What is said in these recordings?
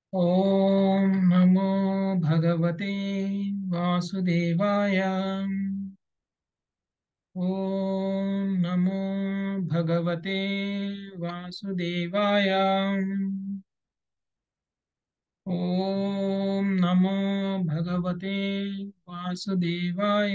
ॐ नमो भगवते वासुदेवाय ॐ नमो भगवते वासुदेवाय ॐ नमो भगवते वासुदेवाय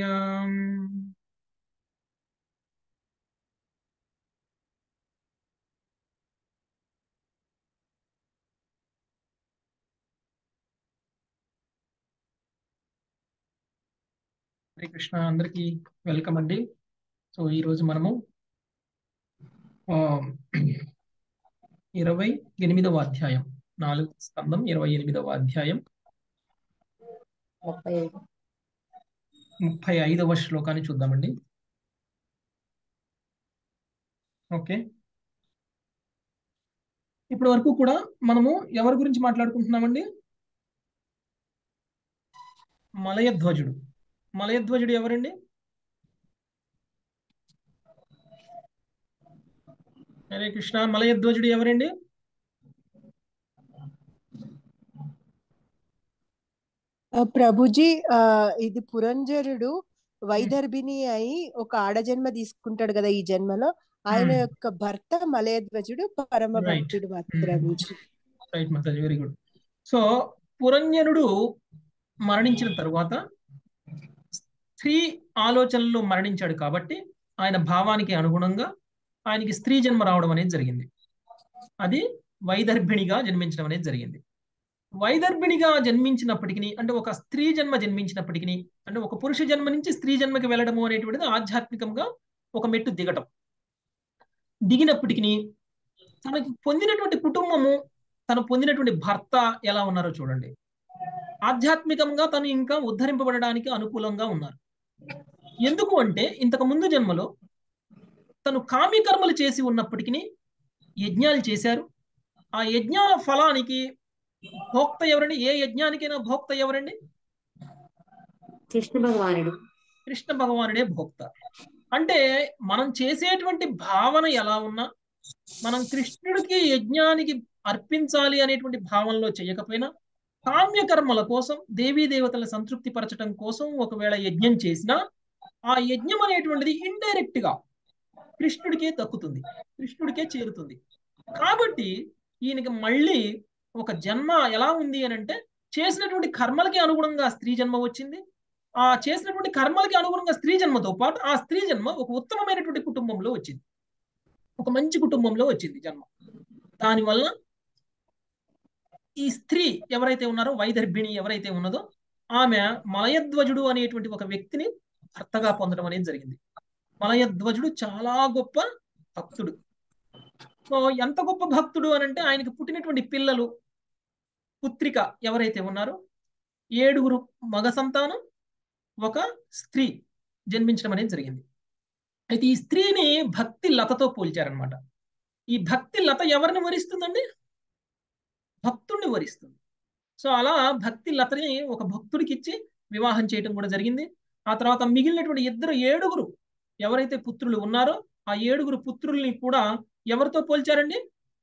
హరే కృష్ణ అందరికీ వెల్కమ్ అండి సో ఈరోజు మనము ఆ, ఇరవై ఎనిమిదవ అధ్యాయం నాలుగు స్కందం ఇరవై ఎనిమిదవ అధ్యాయం ముప్పై ఐదు ముప్పై ఐదవ శ్లోకాన్ని చూద్దామండి ఓకే ఇప్పటి వరకు కూడా మనము ఎవరి గురించి మాట్లాడుకుంటున్నామండి మలయధ్వజుడు మలయధ్వజుడు ఎవరండి హరే కృష్ణ మలయధ్వజుడు ఎవరండి ఆ, ప్రభుజీ ఆ ఇది పురంజరుడు వైదర్భిని అయి ఒక ఆడజన్మ తీసుకుంటాడు కదా ఈ జన్మలో ఆయన Hmm. యొక్క భర్త మలయధ్వజుడు పరమ Right. భక్తుడు మా Prabhuji right Mataji very good so పురంజనుడు మరణించిన తరువాత స్త్రీ ఆలోచనలో మరణించాడు కాబట్టి ఆయన భావానికి అనుగుణంగా ఆయనకి స్త్రీ జన్మ రావడం అనేది జరిగింది అది వైదర్భిణిగా జన్మించడం అనేది జరిగింది వైదర్భిణిగా జన్మించినప్పటికీ అంటే ఒక స్త్రీ జన్మ జన్మించినప్పటికీ అంటే ఒక పురుష జన్మ నుంచి స్త్రీ జన్మకి వెళ్ళడము అనేటువంటిది ఆధ్యాత్మికంగా ఒక మెట్టు దిగటం దిగినప్పటికీ తనకి పొందినటువంటి కుటుంబము తను పొందినటువంటి భర్త ఎలా ఉన్నారో చూడండి ఆధ్యాత్మికంగా తను ఇంకా ఉద్ధరింపబడడానికి అనుకూలంగా ఉన్నారు ఎందుకు అంటే ఇంతకు ముందు జన్మలో తను కామ్య కర్మలు చేసి ఉన్నప్పటికీ యజ్ఞాలు చేశారు ఆ యజ్ఞాల ఫలానికి భోక్త ఎవరండి ఏ యజ్ఞానికైనా భోక్త ఎవరండి కృష్ణ భగవానుడు కృష్ణ భగవానుడే భోక్త అంటే మనం చేసేటువంటి భావన ఎలా ఉన్నా మనం కృష్ణుడికి యజ్ఞానికి అర్పించాలి అనేటువంటి భావనలో చేయకపోయినా కామ్య కర్మల కోసం దేవీ దేవతలను సంతృప్తి పరచడం కోసం ఒకవేళ యజ్ఞం చేసినా ఆ యజ్ఞం అనేటువంటిది ఇండైరెక్ట్ గా కృష్ణుడికే దక్కుతుంది కృష్ణుడికే చేరుతుంది కాబట్టి ఈయనకి మళ్ళీ ఒక జన్మ ఎలా ఉంది అని అంటే చేసినటువంటి కర్మలకి అనుగుణంగా స్త్రీ జన్మ వచ్చింది ఆ చేసినటువంటి కర్మలకి అనుగుణంగా స్త్రీ జన్మతో పాటు ఆ స్త్రీ జన్మ ఒక ఉత్తమమైనటువంటి కుటుంబంలో వచ్చింది ఒక మంచి కుటుంబంలో వచ్చింది జన్మ దానివల్ల ఈ స్త్రీ ఎవరైతే ఉన్నారో వైదర్భిణి ఎవరైతే ఉన్నదో ఆమె మలయధ్వజుడు అనేటువంటి ఒక వ్యక్తిని భర్తగా పొందడం అనేది జరిగింది మలయధ్వజుడు చాలా గొప్ప భక్తుడు సో ఎంత గొప్ప భక్తుడు అని అంటే ఆయనకి పుట్టినటువంటి పిల్లలు పుత్రిక ఎవరైతే ఉన్నారో ఏడుగురు మగ సంతానం ఒక స్త్రీ జన్మించడం అనేది జరిగింది అయితే ఈ స్త్రీని భక్తి లతతో పోల్చారనమాట ఈ భక్తి లత ఎవరిని వరిస్తుందండి భక్తుడిని వరిస్తుంది సో అలా భక్తి లతని ఒక భక్తుడికి ఇచ్చి వివాహం చేయడం కూడా జరిగింది ఆ తర్వాత మిగిలినటువంటి ఇద్దరు ఏడుగురు ఎవరైతే పుత్రులు ఉన్నారో ఆ ఏడుగురు పుత్రుల్ని కూడా ఎవరితో పోల్చారండి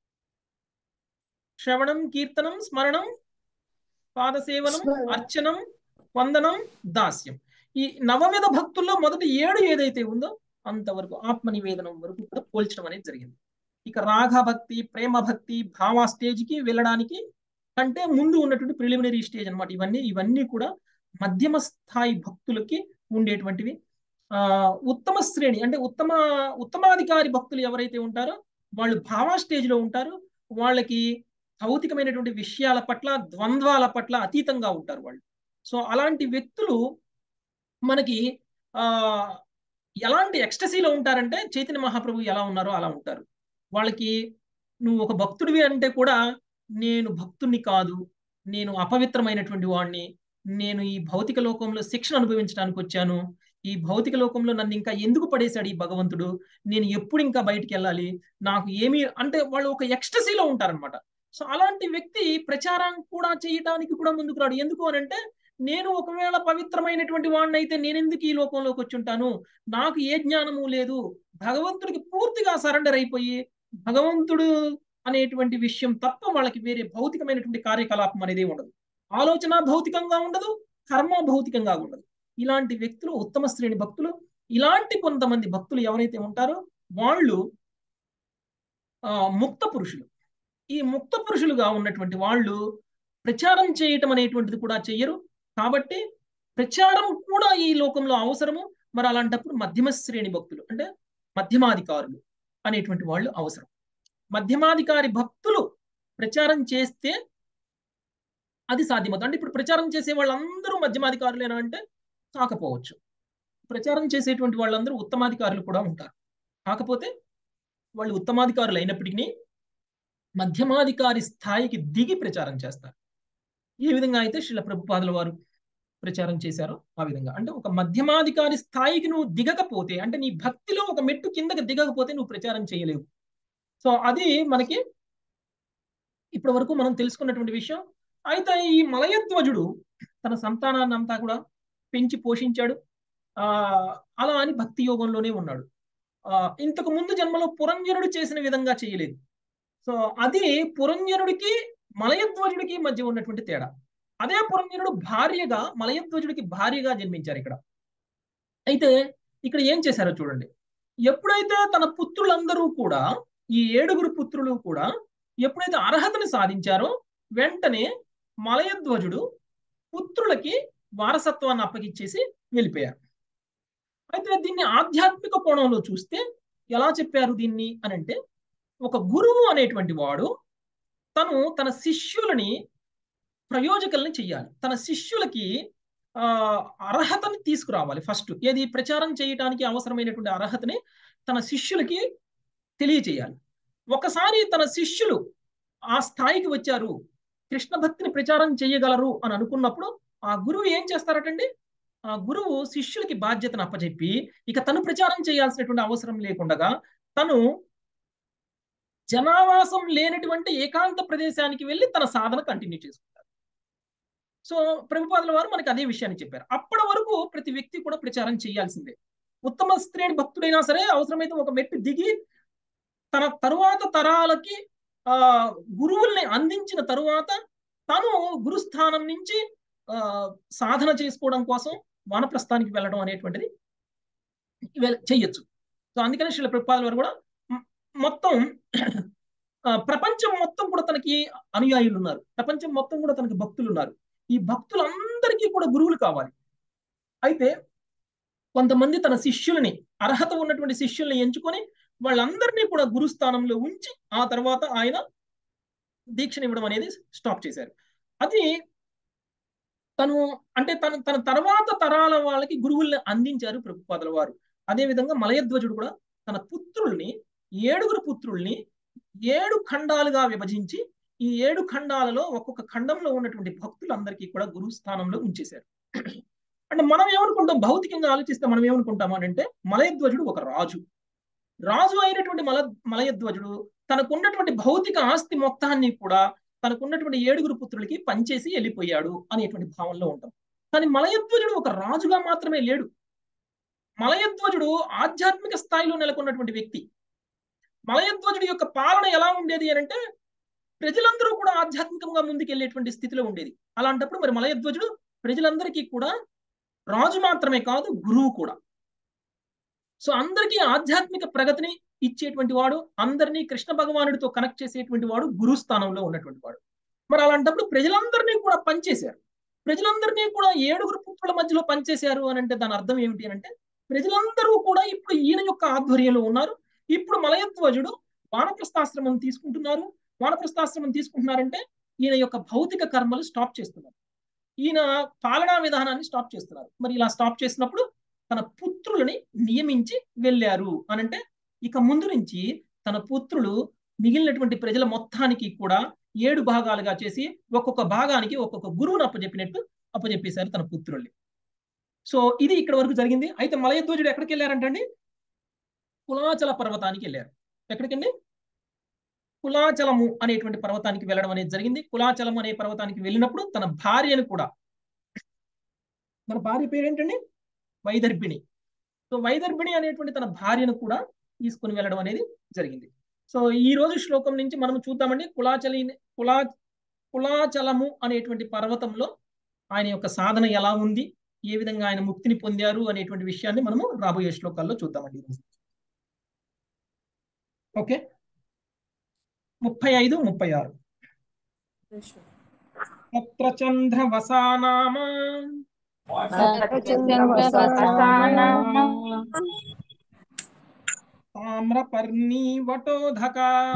శ్రవణం కీర్తనం స్మరణం పాదసేవనం అర్చనం వందనం దాస్యం ఈ నవవిధ భక్తుల్లో మొదటి ఏడు ఏదైతే ఉందో అంతవరకు ఆత్మ నివేదనం వరకు కూడా పోల్చడం అనేది జరిగింది ఇక రాగ భక్తి ప్రేమ భక్తి భావ స్టేజ్ కి వెళ్ళడానికి అంటే ముందు ఉన్నటువంటి ప్రిలిమినరీ స్టేజ్ అన్నమాట ఇవన్నీ ఇవన్నీ కూడా మధ్యమ స్థాయి భక్తులకి ఉండేటువంటివి ఆ ఉత్తమ శ్రేణి అంటే ఉత్తమ ఉత్తమాధికారి భక్తులు ఎవరైతే ఉంటారో వాళ్ళు భావ స్టేజ్ లో ఉంటారు వాళ్ళకి భౌతికమైనటువంటి విషయాల పట్ల ద్వంద్వాల పట్ల అతీతంగా ఉంటారు వాళ్ళు సో అలాంటి వ్యక్తులు మనకి ఆ ఎలాంటి ఎక్స్టసీలో ఉంటారంటే చైతన్య మహాప్రభు ఎలా ఉన్నారో అలా ఉంటారు వాళ్ళకి నువ్వు ఒక భక్తుడివి అంటే కూడా నేను భక్తుణ్ణి కాదు నేను అపవిత్రమైనటువంటి వాడిని నేను ఈ భౌతిక లోకంలో శిక్షణ అనుభవించడానికి వచ్చాను ఈ భౌతిక లోకంలో నన్ను ఇంకా ఎందుకు పడేశాడు ఈ భగవంతుడు నేను ఎప్పుడు ఇంకా బయటికి వెళ్ళాలి నాకు ఏమి అంటే వాళ్ళు ఒక ఎక్స్టసీలో ఉంటారనమాట సో అలాంటి వ్యక్తి ప్రచారం కూడా చేయడానికి కూడా ముందుకు రాడు ఎందుకు అని అంటే నేను ఒకవేళ పవిత్రమైనటువంటి వాడిని అయితే నేనెందుకు ఈ లోకంలోకి వచ్చి ఉంటాను నాకు ఏ జ్ఞానము లేదు భగవంతుడికి పూర్తిగా సరెండర్ అయిపోయి భగవంతుడు అనేటువంటి విషయం తప్ప వాళ్ళకి వేరే భౌతికమైనటువంటి కార్యకలాపం అనేది ఉండదు ఆలోచన భౌతికంగా ఉండదు కర్మ భౌతికంగా ఉండదు ఇలాంటి వ్యక్తులు ఉత్తమ శ్రేణి భక్తులు ఇలాంటి కొంతమంది భక్తులు ఎవరైతే ఉంటారో వాళ్ళు ఆ ముక్త పురుషులు ఈ ముక్త పురుషులుగా ఉన్నటువంటి వాళ్ళు ప్రచారం చేయటం అనేటువంటిది కూడా చెయ్యరు కాబట్టి ప్రచారం కూడా ఈ లోకంలో అవసరము మరి అలాంటప్పుడు మధ్యమ శ్రేణి భక్తులు అంటే మధ్యమాధికారులు అనేటువంటి వాళ్ళు అవసరం మధ్యమాధికారి భక్తులు ప్రచారం చేస్తే అది సాధ్యమవుతుంది అంటే ఇప్పుడు ప్రచారం చేసే వాళ్ళందరూ మధ్యమాధికారులేనా అంటే కాకపోవచ్చు ప్రచారం చేసేటువంటి వాళ్ళందరూ ఉత్తమాధికారులు కూడా ఉంటారు కాకపోతే వాళ్ళు ఉత్తమాధికారులు అయినప్పటికీ మధ్యమాధికారి స్థాయికి దిగి ప్రచారం చేస్తారు ఏ విధంగా అయితే శిల ప్రభుపాదుల వారు ప్రచారం చేశారో ఆ విధంగా అంటే ఒక మధ్యమాధికారి స్థాయికి నువ్వు దిగకపోతే అంటే నీ భక్తిలో ఒక మెట్టు కిందకి దిగకపోతే నువ్వు ప్రచారం చేయలేవు సో అది మనకి ఇప్పటి వరకు మనం తెలుసుకున్నటువంటి విషయం అయితే ఈ మలయధ్వజుడు తన సంతానాన్ని అంతా కూడా పెంచి పోషించాడు ఆ అలా అని భక్తి యోగంలోనే ఉన్నాడు ఆ ఇంతకు ముందు జన్మలో పురంజనుడు చేసిన విధంగా చేయలేదు సో అది పురంజనుడికి మలయధ్వజుడికి మధ్య ఉన్నటువంటి తేడా అదే పురంజనుడు భార్యగా మలయధ్వజుడికి భార్యగా జన్మించారు ఇక్కడ అయితే ఇక్కడ ఏం చేశారో చూడండి ఎప్పుడైతే తన పుత్రులందరూ కూడా ఈ ఏడుగురు పుత్రులు కూడా ఎప్పుడైతే అర్హతని సాధించారో వెంటనే మలయధ్వజుడు పుత్రులకి వారసత్వాన్ని అప్పగిచ్చేసి వెళ్ళిపోయారు అయితే దీన్ని ఆధ్యాత్మిక కోణంలో చూస్తే ఎలా చెప్పారు దీన్ని అని అంటే ఒక గురువు అనేటువంటి వాడు తను తన శిష్యులని ప్రయోజకుల్ని చెయ్యాలి తన శిష్యులకి ఆ అర్హతని తీసుకురావాలి ఫస్ట్ ఏది ప్రచారం చేయటానికి అవసరమైనటువంటి అర్హతని తన శిష్యులకి తెలియచేయాలి ఒకసారి తన శిష్యులు ఆ స్థాయికి వచ్చారు కృష్ణ భక్తిని ప్రచారం చేయగలరు అని అనుకున్నప్పుడు ఆ గురువు ఏం చేస్తారటండి ఆ గురువు శిష్యులకి బాధ్యతను అప్పచెప్పి ఇక తను ప్రచారం చేయాల్సినటువంటి అవసరం లేకుండా తను జనావాసం లేనటువంటి ఏకాంత ప్రదేశానికి వెళ్ళి తన సాధన కంటిన్యూ చేసుకుంటారు సో ప్రభుపాదుల వారు మనకి అదే విషయాన్ని చెప్పారు అప్పటి వరకు ప్రతి వ్యక్తి కూడా ప్రచారం చేయాల్సిందే ఉత్తమ శ్రేణి భక్తుడైనా సరే అవసరమైతే ఒక మెట్టు దిగి తన తరువాత తరాలకి ఆ గురువుల్ని అందించిన తరువాత తను గురుస్థానం నుంచి ఆ సాధన చేసుకోవడం కోసం వానప్రస్థానికి వెళ్ళడం అనేటువంటిది చెయ్యొచ్చు సో అందుకని శ్రీల ప్రభుపాదుల వారు కూడా మొత్తం ప్రపంచం మొత్తం కూడా తనకి అనుయాయులు ఉన్నారు ప్రపంచం మొత్తం కూడా తనకి భక్తులు ఉన్నారు ఈ భక్తులందరికీ కూడా గురువులు కావాలి అయితే కొంతమంది తన శిష్యులని అర్హత ఉన్నటువంటి శిష్యుల్ని ఎంచుకొని వాళ్ళందరినీ కూడా గురుస్థానంలో ఉంచి ఆ తర్వాత ఆయన దీక్షనివ్వడం అనేది స్టాప్ చేశారు అది తను అంటే తన తన తర్వాత తరాల వాళ్ళకి గురువుల్ని అందించారు ప్రభుపాదుల వారు అదేవిధంగా మలయధ్వజుడు కూడా తన పుత్రుల్ని ఏడుగురు పుత్రుల్ని ఏడు ఖండాలుగా విభజించి ఈ ఏడు ఖండాలలో ఒక్కొక్క ఖండంలో ఉన్నటువంటి భక్తులందరికీ కూడా గురుస్థానంలో ఉంచేశారు అంటే మనం ఏమనుకుంటాం భౌతికంగా ఆలోచిస్తే మనం ఏమనుకుంటాం అని అంటే మలయధ్వజుడు ఒక రాజు రాజు అయినటువంటి మల మలయధ్వజుడు తనకున్నటువంటి భౌతిక ఆస్తి మొత్తాన్ని కూడా తనకున్నటువంటి ఏడుగురు పుత్రులకి పనిచేసి వెళ్ళిపోయాడు అనేటువంటి భావంలో ఉంటాం కానీ మలయధ్వజుడు ఒక రాజుగా మాత్రమే లేడు మలయధ్వజుడు ఆధ్యాత్మిక స్థాయిలో నెలకొన్నటువంటి వ్యక్తి మలయధ్వజుడి యొక్క పాలన ఎలా ఉండేది అని అంటే ప్రజలందరూ కూడా ఆధ్యాత్మికంగా ముందుకెళ్లేటువంటి స్థితిలో ఉండేది అలాంటప్పుడు మరి మలయధ్వజుడు ప్రజలందరికీ కూడా రాజు మాత్రమే కాదు గురువు కూడా సో అందరికీ ఆధ్యాత్మిక ప్రగతిని ఇచ్చేటువంటి వాడు అందరినీ కృష్ణ భగవానుడితో కనెక్ట్ చేసేటువంటి వాడు గురు స్థానంలో ఉన్నటువంటి వాడు మరి అలాంటప్పుడు ప్రజలందరినీ కూడా పనిచేశారు ప్రజలందరినీ కూడా ఏడుగురు పుత్రుల మధ్యలో పనిచేశారు అని అంటే దాని అర్థం ఏమిటి అని అంటే ప్రజలందరూ కూడా ఇప్పుడు ఈయన యొక్క ఆధ్వర్యంలో ఉన్నారు ఇప్పుడు మలయధ్వజుడు వానప్రస్థాశ్రమం తీసుకుంటున్నారు వానప్రస్థాశ్రమం తీసుకుంటున్నారంటే ఈయన యొక్క భౌతిక కర్మలు స్టాప్ చేస్తున్నారు ఈయన పాలనా విధానాన్ని స్టాప్ చేస్తున్నారు మరి ఇలా స్టాప్ చేసినప్పుడు తన పుత్రులని నియమించి వెళ్ళారు అనంటే ఇక ముందు నుంచి తన పుత్రులు మిగిలినటువంటి ప్రజల మొత్తానికి కూడా ఏడు భాగాలుగా చేసి ఒక్కొక్క భాగానికి ఒక్కొక్క గురువును అప్పచెప్పినట్టు అప్పచెప్పేశారు తన పుత్రుల్ని సో ఇది ఇక్కడ వరకు జరిగింది అయితే మలయధ్వజుడు ఎక్కడికి వెళ్ళారంటండి కులాచల పర్వతానికి వెళ్ళారు ఎక్కడికండి కులాచలము అనేటువంటి పర్వతానికి వెళ్ళడం అనేది జరిగింది కులాచలం అనే పర్వతానికి వెళ్ళినప్పుడు తన భార్యను కూడా తన భార్య పేరేంటండి వైదర్భిణి సో వైదర్భిణి అనేటువంటి తన భార్యను కూడా తీసుకుని వెళ్ళడం అనేది జరిగింది సో ఈ రోజు శ్లోకం నుంచి మనం చూద్దామండి కులాచలి కులా కులాచలము అనేటువంటి పర్వతంలో ఆయన యొక్క సాధన ఎలా ఉంది ఏ విధంగా ఆయన ముక్తిని పొందారు అనేటువంటి విషయాన్ని మనము రాబోయే శ్లోకాల్లో చూద్దామండి ఈరోజు ఓకే ముప్పై ఐదు ముప్పై ఆరు తత్ర చంద్రవసానామ తామ్రపర్ణీ వటోధక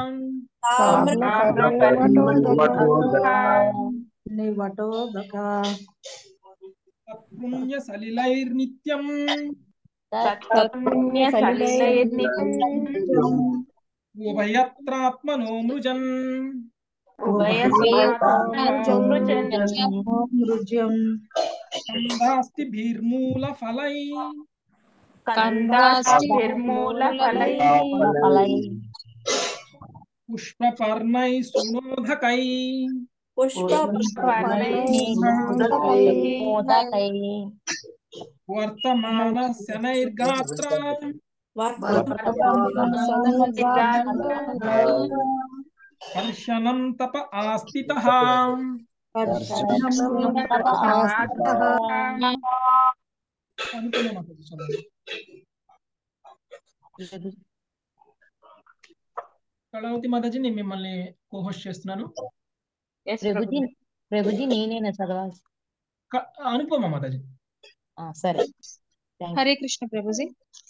తత్పుణ్య సలిలైర్నిత్యం ఉభయత్రాత్మనో మృజన్ కందాస్తి భీర్మూల ఫలై పుష్పపర్ణై సునోధకై వర్తమాన శనైర్గాత్ర హర్షణం తప ఆస్థిత కళావతి మాతాజీ నేను మిమ్మల్ని కోహోస్ట్ చేస్తున్నాను ప్రభుజీ ప్రభుజీ నేనేనా చదవాలి క- అనుపమ మాతాజీ ఆ, సరే థ్యాంక్ హరే కృష్ణ ప్రభుజీ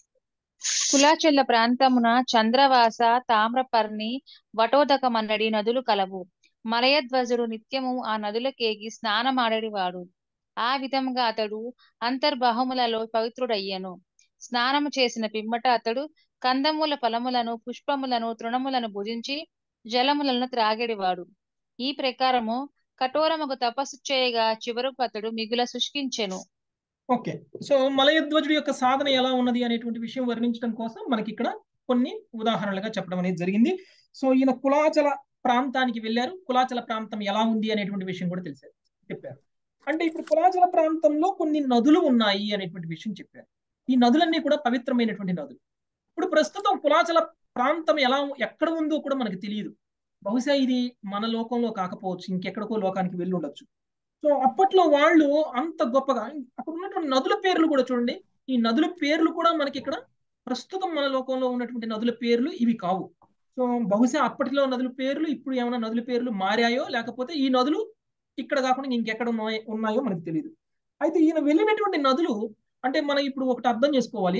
కులాచెల్ల ప్రాంతమున చంద్రవాస తామ్రపర్ణి వటోదకమన్నడి నదులు కలవు మలయధ్వజుడు నిత్యము ఆ నదులకేగి స్నానమాడేవాడు ఆ విధముగా అతడు అంతర్బాహములలో పవిత్రుడయ్యను స్నానము చేసిన పిమ్మట అతడు కందమూల ఫలములను పుష్పములను తృణములను భుజించి జలములను త్రాగేడివాడు ఈ ప్రకారము కఠోరముకు తపస్సు చేయగా చివరకు అతడు మిగుల శుష్కించెను ఓకే సో మలయధ్వజుడి యొక్క సాధన ఎలా ఉన్నది అనేటువంటి విషయం వర్ణించడం కోసం మనకి ఇక్కడ కొన్ని ఉదాహరణలుగా చెప్పడం అనేది జరిగింది సో ఈయన కులాచల ప్రాంతానికి వెళ్ళారు కులాచల ప్రాంతం ఎలా ఉంది అనేటువంటి విషయం కూడా తెలిసారు చెప్పారు అంటే ఇప్పుడు కులాచల ప్రాంతంలో కొన్ని నదులు ఉన్నాయి అనేటువంటి విషయం చెప్పారు ఈ నదులన్నీ కూడా పవిత్రమైనటువంటి నదులు ఇప్పుడు ప్రస్తుతం కులాచల ప్రాంతం ఎలా ఎక్కడ ఉందో కూడా మనకు తెలియదు బహుశా ఇది మన లోకంలో కాకపోవచ్చు ఇంకెక్కడికో లోకానికి వెళ్ళి ఉండొచ్చు సో అప్పట్లో వాళ్ళు అంత గొప్పగా అక్కడ ఉన్నటువంటి నదుల పేర్లు కూడా చూడండి ఈ నదుల పేర్లు కూడా మనకి ఇక్కడ ప్రస్తుతం మన లోకంలో ఉన్నటువంటి నదుల పేర్లు ఇవి కావు సో బహుశా అప్పటిలో నదుల పేర్లు ఇప్పుడు ఏమైనా నదుల పేర్లు మారాయో లేకపోతే ఈ నదులు ఇక్కడ కాకుండా ఇంకెక్కడ ఉన్నాయో ఉన్నాయో మనకు తెలియదు అయితే ఈయన వెళ్ళినటువంటి నదులు అంటే మనం ఇప్పుడు ఒకటి అర్థం చేసుకోవాలి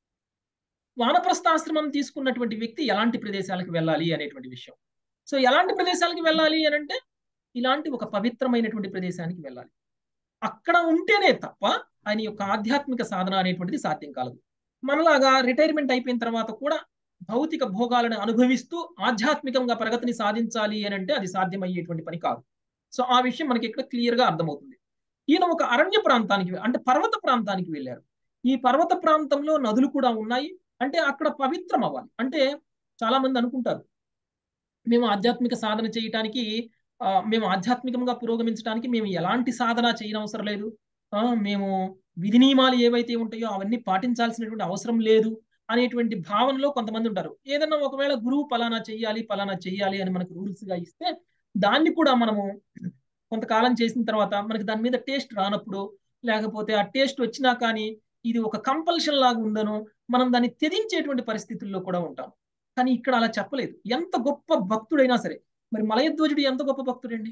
వానప్రస్థాశ్రమం తీసుకున్నటువంటి వ్యక్తి ఎలాంటి ప్రదేశాలకు వెళ్ళాలి అనేటువంటి విషయం సో ఎలాంటి ప్రదేశాలకు వెళ్ళాలి అని అంటే ఇలాంటి ఒక పవిత్రమైనటువంటి ప్రదేశానికి వెళ్ళాలి అక్కడ ఉంటేనే తప్ప ఆయన యొక్క ఆధ్యాత్మిక సాధన అనేటువంటిది సాధ్యం కాలదు మనలాగా రిటైర్మెంట్ అయిపోయిన తర్వాత కూడా భౌతిక భోగాలను అనుభవిస్తూ ఆధ్యాత్మికంగా ప్రగతిని సాధించాలి అని అంటే అది సాధ్యమయ్యేటువంటి పని కాదు సో ఆ విషయం మనకి ఇక్కడ క్లియర్ గా అర్థమవుతుంది ఈయన ఒక అరణ్య ప్రాంతానికి అంటే పర్వత ప్రాంతానికి వెళ్ళారు ఈ పర్వత ప్రాంతంలో నదులు కూడా ఉన్నాయి అంటే అక్కడ పవిత్రం అవ్వాలి అంటే చాలా మంది అనుకుంటారు మేము ఆధ్యాత్మిక సాధన చేయటానికి ఆ, మేము ఆధ్యాత్మికంగా పురోగమించడానికి మేము ఎలాంటి సాధన చేయనవసరం లేదు ఆ, మేము విధి నియమాలు ఏవైతే ఉంటాయో అవన్నీ పాటించాల్సినటువంటి అవసరం లేదు అనేటువంటి భావనలో కొంతమంది ఉంటారు ఏదన్నా ఒకవేళ గురువు పలానా చెయ్యాలి పలానా చెయ్యాలి అని మనకు రూల్స్ గా ఇస్తే దాన్ని కూడా మనము కొంతకాలం చేసిన తర్వాత మనకి దాని మీద టేస్ట్ రానప్పుడు లేకపోతే ఆ టేస్ట్ వచ్చినా కానీ ఇది ఒక కంపల్షన్ లాగా ఉందనో మనం దాన్ని త్యజించేటువంటి పరిస్థితుల్లో కూడా ఉంటాం కానీ ఇక్కడ అలా చెప్పలేదు ఎంత గొప్ప భక్తుడైనా సరే మరి మలయధ్వజుడు ఎంత గొప్ప భక్తుడండి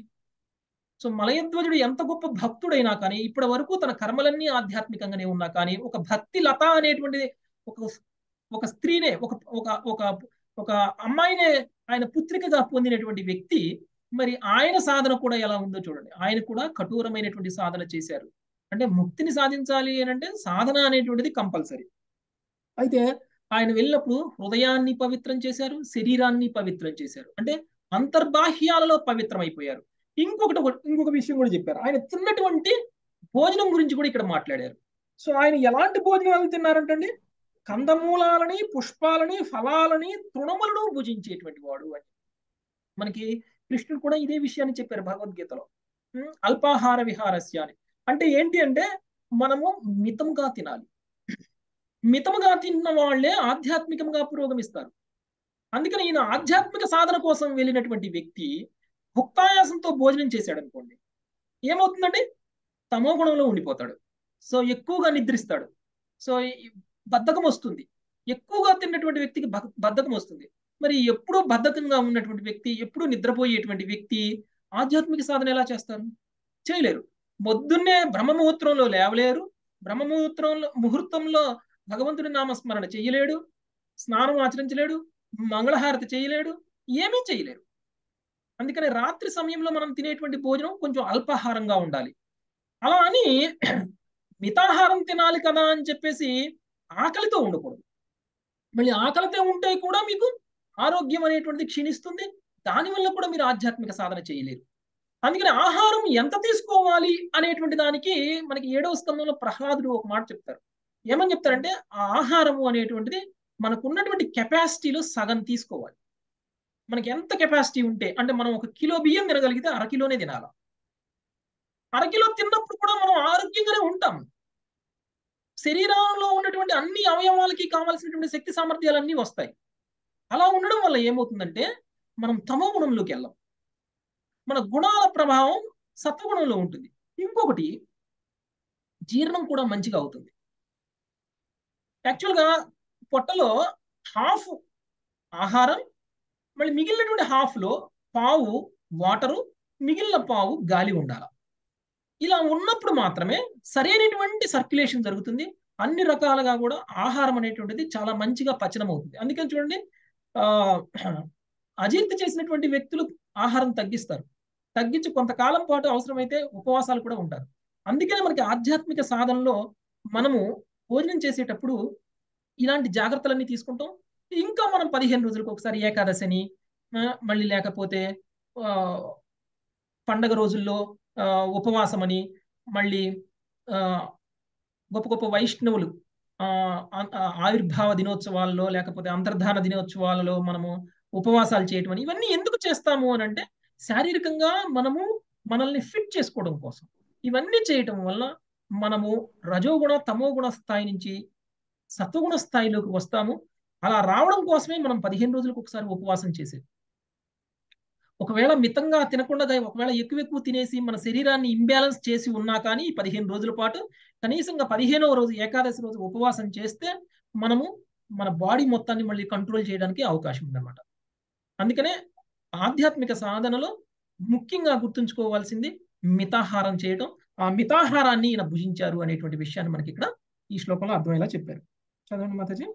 సో మలయధ్వజుడు ఎంత గొప్ప భక్తుడైనా కానీ ఇప్పటి వరకు తన కర్మలన్నీ ఆధ్యాత్మికంగానే ఉన్నా కానీ ఒక భక్తి లత అనేటువంటి ఒక ఒక స్త్రీనే ఒక ఒక ఒక ఒక అమ్మాయినే ఆయన పుత్రికగా పొందినటువంటి వ్యక్తి మరి ఆయన సాధన కూడా ఎలా ఉందో చూడండి ఆయన కూడా కఠోరమైనటువంటి సాధన చేశారు అంటే ముక్తిని సాధించాలి అని అంటే సాధన అనేటువంటిది కంపల్సరీ అయితే ఆయన వెళ్ళినప్పుడు హృదయాన్ని పవిత్రం చేశారు శరీరాన్ని పవిత్రం చేశారు అంటే అంతర్బాహ్యాలలో పవిత్రం అయిపోయారు ఇంకొకటి ఇంకొక విషయం కూడా చెప్పారు ఆయన తిన్నటువంటి భోజనం గురించి కూడా ఇక్కడ మాట్లాడారు సో ఆయన ఎలాంటి భోజనాలు తిన్నారంటండి కందమూలాలని పుష్పాలని ఫలాలని తృణములను భుజించేటువంటి వాడు అని మనకి కృష్ణుడు కూడా ఇదే విషయాన్ని చెప్పారు భగవద్గీతలో ఉం, అల్పాహార విహారస్య అని అంటే ఏంటి అంటే మనము మితంగా తినాలి మితముగా తిన్న వాళ్ళే ఆధ్యాత్మికంగా పురోగమిస్తారు అందుకని ఈయన ఆధ్యాత్మిక సాధన కోసం వెళ్ళినటువంటి వ్యక్తి భుక్తాయాసంతో భోజనం చేశాడు అనుకోండి ఏమవుతుందండి తమో గుణంలో ఉండిపోతాడు సో ఎక్కువగా నిద్రిస్తాడు సో ఈ బద్ధకం వస్తుంది ఎక్కువగా తిన్నటువంటి వ్యక్తికి బ- బద్ధకం వస్తుంది మరి ఎప్పుడూ బద్ధకంగా ఉన్నటువంటి వ్యక్తి ఎప్పుడూ నిద్రపోయేటువంటి వ్యక్తి ఆధ్యాత్మిక సాధన ఎలా చేస్తారు చేయలేరు పొద్దున్నే బ్రహ్మ ముహూర్తంలో లేవలేరు బ్రహ్మ ముహూర్తంలో ముహూర్తంలో భగవంతుడి నామస్మరణ చేయలేడు స్నానం ఆచరించలేడు మంగళహారతి చేయలేడు ఏమీ చేయలేరు అందుకని రాత్రి సమయంలో మనం తినేటువంటి భోజనం కొంచెం అల్పాహారంగా ఉండాలి అలా అని మితాహారం తినాలి కదా అని చెప్పేసి ఆకలితో ఉండకూడదు మళ్ళీ ఆకలితో ఉంటే కూడా మీకు ఆరోగ్యం అనేటువంటిది క్షీణిస్తుంది దానివల్ల కూడా మీరు ఆధ్యాత్మిక సాధన చేయలేరు అందుకని ఆహారం ఎంత తీసుకోవాలి అనేటువంటి దానికి మనకి ఏడవ స్కందంలో ప్రహ్లాదుడు ఒక మాట చెప్తారు ఏమని చెప్తారంటే ఆ ఆహారము అనేటువంటిది మనకు ఉన్నటువంటి కెపాసిటీలో సగం తీసుకోవాలి మనకి ఎంత కెపాసిటీ ఉంటే అంటే మనం ఒక కిలో బియ్యం తినగలిగితే అరకిలోనే తినాలి అరకిలో తిన్నప్పుడు కూడా మనం ఆరోగ్యంగానే ఉంటాం శరీరంలో ఉన్నటువంటి అన్ని అవయవాలకి కావాల్సినటువంటి శక్తి సామర్థ్యాలన్నీ వస్తాయి అలా ఉండడం వల్ల ఏమవుతుందంటే మనం తమో గుణంలోకి వెళ్ళాం మన గుణాల ప్రభావం సత్వగుణంలో ఉంటుంది ఇంకొకటి జీర్ణం కూడా మంచిగా అవుతుంది యాక్చువల్గా పొట్టలో హాఫ్ ఆహారం మళ్ళీ మిగిలినటువంటి హాఫ్లో పావు వాటరు మిగిలిన పావు గాలి ఉండాలి ఇలా ఉన్నప్పుడు మాత్రమే సరైనటువంటి సర్క్యులేషన్ జరుగుతుంది అన్ని రకాలుగా కూడా ఆహారం అనేటువంటిది చాలా మంచిగా పచనం అవుతుంది అందుకని చూడండి ఆ అజీర్తి చేసినటువంటి వ్యక్తులు ఆహారం తగ్గిస్తారు తగ్గించి కొంతకాలం పాటు అవసరమైతే ఉపవాసాలు కూడా ఉంటారు అందుకనే మనకి ఆధ్యాత్మిక సాధనలో మనము భోజనం చేసేటప్పుడు ఇలాంటి జాగ్రత్తలన్నీ తీసుకుంటాం ఇంకా మనం పదిహేను రోజులకు ఒకసారి ఏకాదశిని ఆ, మళ్ళీ లేకపోతే ఆ, పండగ రోజుల్లో ఆ, ఉపవాసమని మళ్ళీ ఆ, గొప్ప గొప్ప వైష్ణవులు ఆ, ఆ- ఆ, ఆవిర్భావ దినోత్సవాల్లో లేకపోతే అంతర్ధాన దినోత్సవాలలో మనము ఉపవాసాలు చేయటం అని ఇవన్నీ ఎందుకు చేస్తాము అని అంటే శారీరకంగా మనము మనల్ని ఫిట్ చేసుకోవడం కోసం ఇవన్నీ చేయటం వల్ల మనము రజోగుణ తమోగుణ స్థాయి నుంచి సత్వగుణ స్థాయిలోకి వస్తాము అలా రావడం కోసమే మనం పదిహేను రోజులకు ఒకసారి ఉపవాసం చేసేది ఒకవేళ మితంగా తినకుండా దా- ఒకవేళ ఎక్కువ ఎక్కువ తినేసి మన శరీరాన్ని ఇంబ్యాలెన్స్ చేసి ఉన్నా కానీ ఈ పదిహేను రోజుల పాటు కనీసంగా పదిహేనవ రోజు ఏకాదశి రోజు ఉపవాసం చేస్తే మనము మన బాడీ మొత్తాన్ని మళ్ళీ కంట్రోల్ చేయడానికి అవకాశం ఉందన్నమాట అందుకనే ఆధ్యాత్మిక సాధనలో ముఖ్యంగా గుర్తుంచుకోవాల్సింది మితాహారం చేయడం ఆ మితాహారాన్ని ఈయన భుజించారు అనేటువంటి విషయాన్ని మనకి ఇక్కడ ఈ శ్లోకంలో అర్థమయ్యేలా చెప్పారు చదవండి మాతాజీ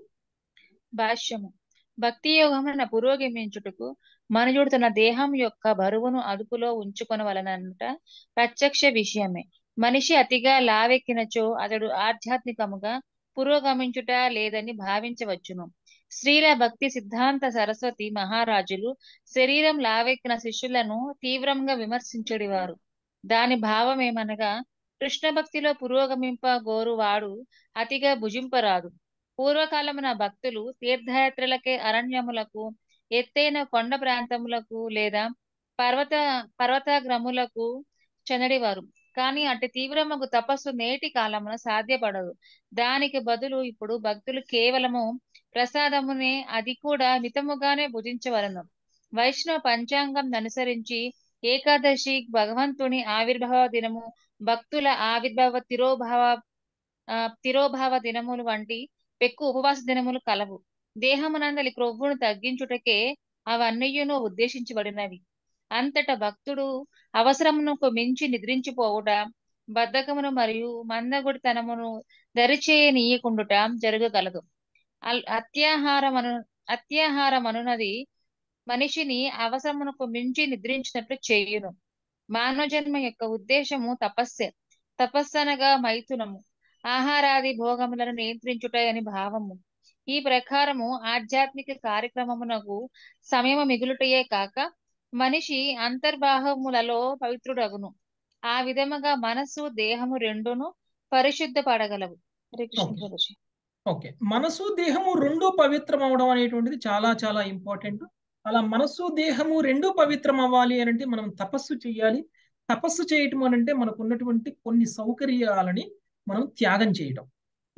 భాష్యము భక్తి యోగమున పురోగమించుటకు మనుజుడు తన దేహం యొక్క బరువును అదుపులో ఉంచుకొనవలనంట ప్రత్యక్ష విషయమే మనిషి అతిగా లావెక్కినచో అతడు ఆధ్యాత్మికముగా పురోగమించుట లేదని భావించవచ్చును స్త్రీల భక్తి సిద్ధాంత సరస్వతి మహారాజులు శరీరం లావెక్కిన శిష్యులను తీవ్రంగా విమర్శించుడివారు దాని భావమేమనగా కృష్ణ భక్తిలో పురోగమింప గోరువాడు అతిగా భుజింపరాదు పూర్వకాలమున భక్తులు తీర్థయాత్రలకే అరణ్యములకు ఎత్తైన కొండ ప్రాంతములకు లేదా పర్వత పర్వతాగ్రములకు చెందడివారు కానీ అట్టి తీవ్రమగు తపస్సు నేటి కాలమున సాధ్యపడదు దానికి బదులు ఇప్పుడు భక్తులు కేవలము ప్రసాదమునే అది కూడా మితముగానే భుజించవలను వైష్ణవ పంచాంగం అనుసరించి ఏకాదశి భగవంతుని ఆవిర్భావ దినము భక్తుల ఆవిర్భావ తిరోభావ ఆ, తిరోభావ దినములు వంటి పెక్కు ఉపవాస దినములు కలవు దేహమునందలి క్రొవ్వును తగ్గించుటకే అవన్నీయును ఉద్దేశించబడినవి అంతట భక్తుడు అవసరమునకు మించి నిద్రించిపోవుట బద్ధకమును మరియు మందగుడితనమును దరిచేయనీయకుండుట జరగగలదు అల్- అత్యాహారమను అత్యాహారమనున్నది మనిషిని అవసరమునకు మించి నిద్రించినట్లు చేయును మానవ జన్మ యొక్క ఉద్దేశము తపస్సే తపస్సనగా మైథునము ఆహారాది భోగములను నియంత్రించుట అని భావము ఈ ప్రకారము ఆధ్యాత్మిక కార్యక్రమమునకు సమయము మిగులుటయే కాక మనిషి అంతర్బాహములలో పవిత్రుడగును ఆ విధముగా మనస్సు దేహము రెండును పరిశుద్ధపడగలవు హరే కృష్ణ Okay. ప్రభుజీ ఓకే మనసు దేహము రెండు పవిత్రం అవడం అనేటువంటిది చాలా చాలా ఇంపార్టెంట్ అలా మనస్సు దేహము రెండు పవిత్రం అవ్వాలి అని అంటే మనం తపస్సు చేయాలి తపస్సు చేయటం అని అంటే మనకు ఉన్నటువంటి కొన్ని సౌకర్యాలని మనం త్యాగం చేయటం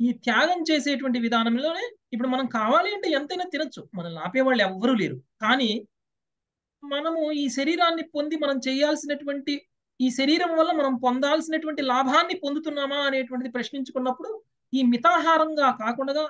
ఈ త్యాగం చేసేటువంటి విధానంలోనే ఇప్పుడు మనం కావాలి అంటే ఎంతైనా తినొచ్చు మనల్ని ఆపేవాళ్ళు ఎవ్వరూ లేరు కానీ మనము ఈ శరీరాన్ని పొంది మనం చేయాల్సినటువంటి ఈ శరీరం వల్ల మనం పొందాల్సినటువంటి లాభాన్ని పొందుతున్నామా అనేటువంటిది ప్రశ్నించుకున్నప్పుడు ఈ మితాహారంగా కాకుండా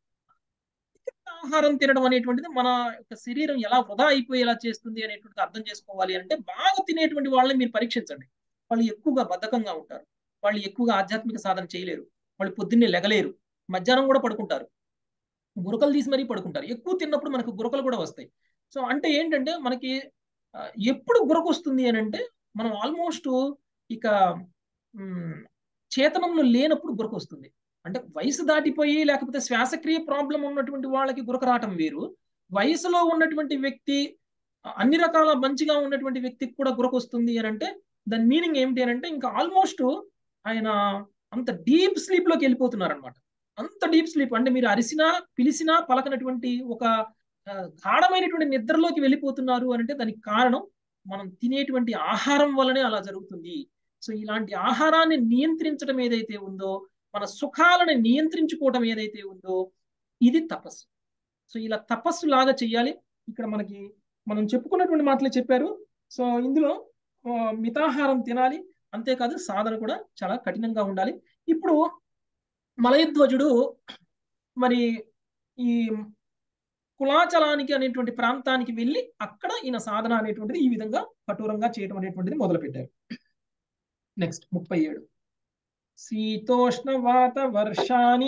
ఆహారం తినడం అనేటువంటిది మన యొక్క శరీరం ఎలా వృధా అయిపోయేలా చేస్తుంది అనేటువంటిది అర్థం చేసుకోవాలి అంటే బాగా తినేటువంటి వాళ్ళని మీరు పరీక్షించండి వాళ్ళు ఎక్కువగా బద్ధకంగా ఉంటారు వాళ్ళు ఎక్కువగా ఆధ్యాత్మిక సాధన చేయలేరు వాళ్ళు పొద్దున్నే లెగలేరు మధ్యాహ్నం కూడా పడుకుంటారు గురకలు తీసి మరీ పడుకుంటారు ఎక్కువ తిన్నప్పుడు మనకు గురకలు కూడా వస్తాయి సో అంటే ఏంటంటే మనకి ఆ, ఎప్పుడు గురక వస్తుంది అని అంటే మనం ఆల్మోస్ట్ ఇక మ్, చేతనంలో లేనప్పుడు గురక వస్తుంది అంటే వయసు దాటిపోయి లేకపోతే శ్వాసక్రియ ప్రాబ్లం ఉన్నటువంటి వాళ్ళకి గురక రావటం వేరు వయసులో ఉన్నటువంటి వ్యక్తి ఆ, అన్ని రకాల మంచిగా ఉన్నటువంటి వ్యక్తికి కూడా గురక వస్తుంది అని అంటే దాని మీనింగ్ ఏమిటి అని అంటే ఇంకా ఆల్మోస్ట్ ఆయన అంత డీప్ స్లీప్ లోకి వెళ్ళిపోతున్నారు అనమాట అంత డీప్ స్లీప్ అంటే మీరు అరిసినా పిలిచినా పలకనటువంటి ఒక ఆ, గాఢమైనటువంటి నిద్రలోకి వెళ్ళిపోతున్నారు అని అంటే దానికి కారణం మనం తినేటువంటి ఆహారం వల్లనే అలా జరుగుతుంది సో ఇలాంటి ఆహారాన్ని నియంత్రించడం ఏదైతే ఉందో మన సుఖాలను నియంత్రించుకోవడం ఏదైతే ఉందో ఇది తపస్సు సో ఇలా తపస్సు లాగా చెయ్యాలి ఇక్కడ మనకి మనం చెప్పుకున్నటువంటి మాటలే చెప్పారు సో ఇందులో ఆ, మితాహారం తినాలి అంతేకాదు సాధన కూడా చాలా కఠినంగా ఉండాలి ఇప్పుడు మలయధ్వజుడు మరి ఈ కులాచలానికి అనేటువంటి ప్రాంతానికి వెళ్ళి అక్కడ ఈయన సాధన అనేటువంటిది ఈ విధంగా కఠోరంగా చేయడం అనేటువంటిది మొదలు పెట్టారు నెక్స్ట్ ముప్పై ఏడు శీతోష్ణ వాత వర్షాని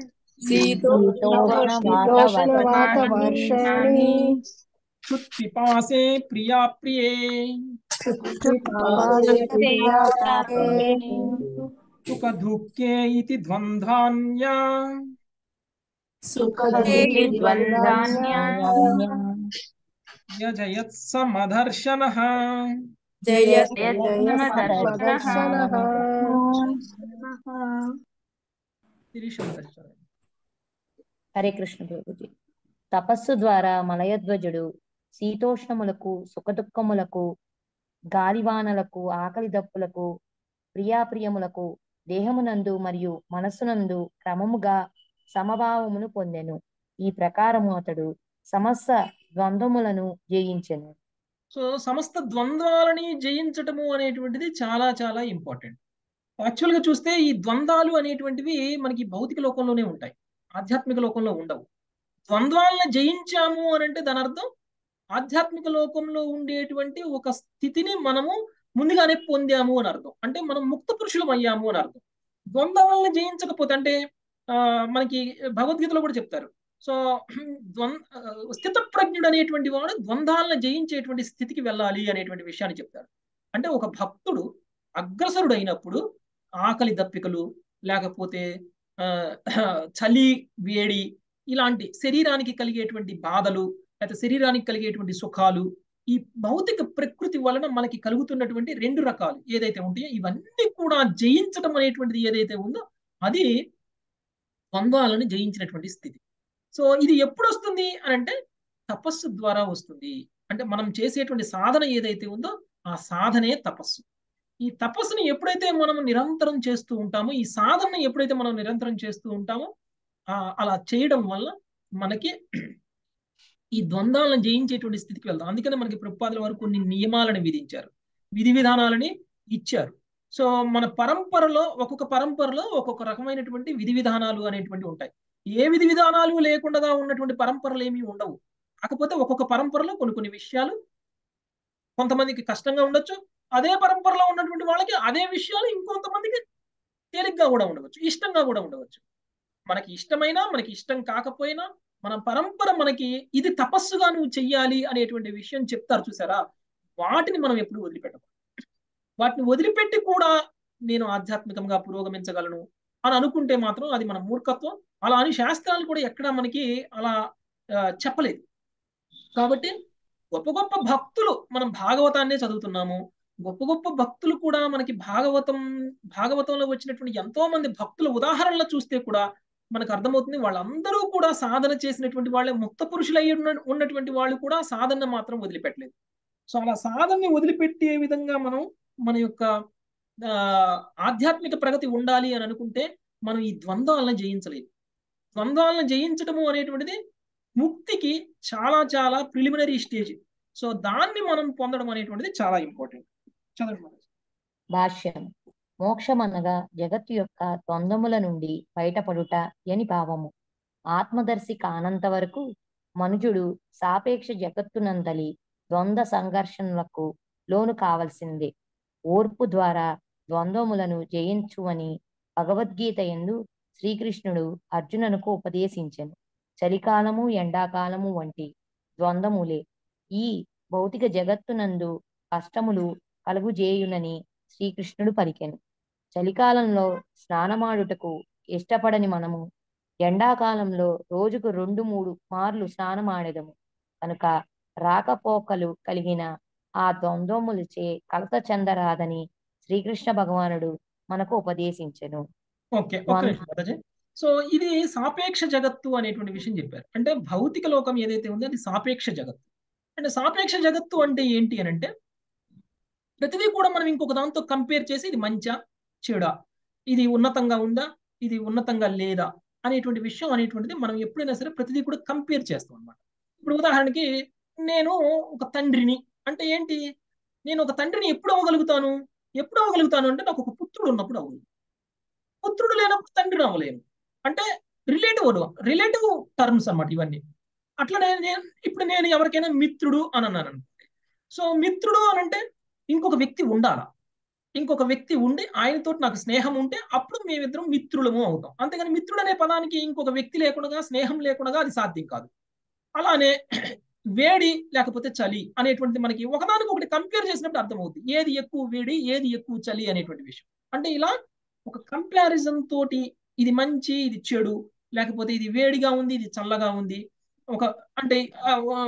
శీతోష్ణవాత వర్షాణి క్షుత్పిపాసే ప్రియా ప్రియే సుఖ దుఃఖే ఇది ద్వంద్వాన్యా యజయత్సమదర్శన శిరీషం దర్శన హరే కృష్ణ ప్రభుజీ తపస్సు ద్వారా మలయధ్వజుడు శీతోష్ణములకు సుఖదుఖములకు గాలివానలకు ఆకలి దప్పులకు ప్రియాప్రియములకు దేహమునందు మరియు మనస్సునందు క్రమముగా సమభావమును పొందెను ఈ ప్రకారము అతడు సమస్త ద్వంద్వములను జయించెను సో సమస్త ద్వంద్వాలని జయించటము అనేటువంటిది చాలా చాలా ఇంపార్టెంట్ యాక్చువల్ గా చూస్తే ఈ ద్వంద్వాలు అనేటువంటివి మనకి భౌతిక లోకంలోనే ఉంటాయి ఆధ్యాత్మిక లోకంలో ఉండవు ద్వంద్వాలను జయించాము అని అంటే దాని అర్థం ఆధ్యాత్మిక లోకంలో ఉండేటువంటి ఒక స్థితిని మనము ముందుగానే పొందాము అని అర్థం అంటే మనం ముక్త పురుషులం అయ్యాము అని అర్థం ద్వంద్వాలను జయించకపోతే అంటే ఆ, మనకి భగవద్గీతలో కూడా చెప్తారు సో ద్వం స్థితప్రజ్ఞుడు అనేటువంటి వాడు ద్వంద్వాలను జయించేటువంటి స్థితికి వెళ్ళాలి అనేటువంటి విషయాన్ని చెప్తారు అంటే ఒక భక్తుడు అగ్రసరుడు అయినప్పుడు ఆకలి దప్పికలు లేకపోతే ఆ, చలి వేడి ఇలాంటి శరీరానికి కలిగేటువంటి బాధలు లేకపోతే శరీరానికి కలిగేటువంటి సుఖాలు ఈ భౌతిక ప్రకృతి వలన మనకి కలుగుతున్నటువంటి రెండు రకాలు ఏదైతే ఉంటాయో ఇవన్నీ కూడా జయించడం అనేటువంటిది ఏదైతే ఉందో అది ద్వంద్వాలను జయించినటువంటి స్థితి సో ఇది ఎప్పుడు వస్తుంది అని అంటే తపస్సు ద్వారా వస్తుంది అంటే మనం చేసేటువంటి సాధన ఏదైతే ఉందో ఆ సాధనే తపస్సు ఈ తపస్సుని ఎప్పుడైతే మనం నిరంతరం చేస్తూ ఉంటామో ఈ సాధనని ఎప్పుడైతే మనం నిరంతరం చేస్తూ ఉంటామో ఆ అలా చేయడం వల్ల మనకి ఈ ద్వంద్వాలను జయించేటువంటి స్థితికి వెళ్తాం అందుకనే మనకి ప్రభుపాదుల వారు కొన్ని నియమాలను విధించారు విధి విధానాలని ఇచ్చారు సో మన పరంపరలో ఒక్కొక్క పరంపరలో ఒక్కొక్క రకమైనటువంటి విధి విధానాలు అనేటువంటి ఉంటాయి ఏ విధి విధానాలు లేకుండా ఉన్నటువంటి పరంపరలు ఏమీ ఉండవు కాకపోతే ఒక్కొక్క పరంపరలో కొన్ని కొన్ని విషయాలు కొంతమందికి కష్టంగా ఉండొచ్చు అదే పరంపరలో ఉన్నటువంటి వాళ్ళకి అదే విషయాలు ఇంకొంతమందికి తేలిగ్గా కూడా ఉండవచ్చు ఇష్టంగా కూడా ఉండవచ్చు మనకి ఇష్టమైనా మనకి ఇష్టం కాకపోయినా మన పరంపర మనకి ఇది తపస్సుగా నువ్వు చెయ్యాలి అనేటువంటి విషయం చెప్తారు చూసారా వాటిని మనం ఎప్పుడు వదిలిపెట్టము వాటిని వదిలిపెట్టి కూడా నేను ఆధ్యాత్మికంగా పురోగమించగలను అని అనుకుంటే మాత్రం అది మన మూర్ఖత్వం అలా అని శాస్త్రాలు కూడా ఎక్కడా మనకి అలా ఆ, చెప్పలేదు కాబట్టి గొప్ప గొప్ప భక్తులు మనం భాగవతాన్నే చదువుతున్నాము గొప్ప గొప్ప భక్తులు కూడా మనకి భాగవతం భాగవతంలో వచ్చినటువంటి ఎంతో మంది భక్తుల ఉదాహరణలు చూస్తే కూడా మనకు అర్థమవుతుంది వాళ్ళందరూ కూడా సాధన చేసినటువంటి వాళ్ళే ముక్త పురుషులు అయి ఉన్న ఉన్నటువంటి వాళ్ళు కూడా సాధన మాత్రం వదిలిపెట్టలేదు సో అలా సాధనని వదిలిపెట్టే విధంగా మనం మన యొక్క ఆ, ఆధ్యాత్మిక ప్రగతి ఉండాలి అని అనుకుంటే మనం ఈ ద్వంద్వాలను జయించలేము ద్వంద్వాలను జయించడము అనేటువంటిది ముక్తికి చాలా చాలా ప్రిలిమినరీ స్టేజ్ సో దాన్ని మనం పొందడం అనేటువంటిది చాలా ఇంపార్టెంట్ చదవండి మాతాజీ. భాష్యం మోక్షమనగా జగత్తు యొక్క ద్వంద్వముల నుండి బయటపడుట అని భావము ఆత్మదర్శి కానంత వరకు మనుజుడు సాపేక్ష జగత్తునందలి ద్వంద్వ సంఘర్షణలకు లోను కావలసిందే ఓర్పు ద్వారా ద్వంద్వములను జయించువని భగవద్గీత ఎందు శ్రీకృష్ణుడు అర్జునునకు ఉపదేశించెను చలికాలము ఎండాకాలము వంటి ద్వంద్వములే ఈ భౌతిక జగత్తునందు కష్టములు కలుగుజేయునని శ్రీకృష్ణుడు పలికెను చలికాలంలో స్నానమాడుటకు ఇష్టపడని మనము ఎండాకాలంలో రోజుకు రెండు మూడు మార్లు స్నానమాడెదము కనుక రాకపోకలు కలిగిన ఆ ద్వంద్వములచే కలత చెందరాదని శ్రీకృష్ణ భగవానుడు మనకు ఉపదేశించెను ఓకే ఒక్క నిమిషం మాతాజీ సో ఇది సాపేక్ష జగత్తు అనేటువంటి విషయం చెప్పారు అంటే భౌతిక లోకం ఏదైతే ఉందో అది సాపేక్ష జగత్తు అంటే సాపేక్ష జగత్తు అంటే ఏంటి అని అంటే ప్రతిదీ కూడా మనం ఇంకొక దాంతో కంపేర్ చేసి ఇది మంచా చెడా ఇది ఉన్నతంగా ఉందా ఇది ఉన్నతంగా లేదా అనేటువంటి విషయం అనేటువంటిది మనం ఎప్పుడైనా సరే ప్రతిదీ కూడా కంపేర్ చేస్తాం అనమాట ఇప్పుడు ఉదాహరణకి నేను ఒక తండ్రిని అంటే ఏంటి నేను ఒక తండ్రిని ఎప్పుడు అవ్వగలుగుతాను ఎప్పుడు అవ్వగలుగుతాను అంటే నాకు ఒక పుత్రుడు ఉన్నప్పుడు అవ్వగలుగుతాను పుత్రుడు లేనప్పుడు తండ్రిని అవ్వలేను అంటే రిలేటివ్ రిలేటివ్ టర్మ్స్ అన్నమాట ఇవన్నీ అట్లనే నేను ఇప్పుడు నేను ఎవరికైనా మిత్రుడు అని అన్నాను అనుకోండి సో మిత్రుడు అని అంటే ఇంకొక వ్యక్తి ఉండాలా ఇంకొక వ్యక్తి ఉండి ఆయనతో నాకు స్నేహం ఉంటే అప్పుడు మేమిద్దరం మిత్రులము అవుతాం అంతేగాని మిత్రుడు అనే పదానికి ఇంకొక వ్యక్తి లేకుండా స్నేహం లేకుండా అది సాధ్యం కాదు అలానే వేడి లేకపోతే చలి అనేటువంటిది మనకి ఒకదానికి ఒకటి కంపేర్ చేసినప్పుడు అర్థమవుతుంది ఏది ఎక్కువ వేడి ఏది ఎక్కువ చలి అనేటువంటి విషయం అంటే ఇలా ఒక కంపారిజన్ తోటి ఇది మంచి ఇది చెడు లేకపోతే ఇది వేడిగా ఉంది ఇది చల్లగా ఉంది ఒక అంటే ఆ, ఆ,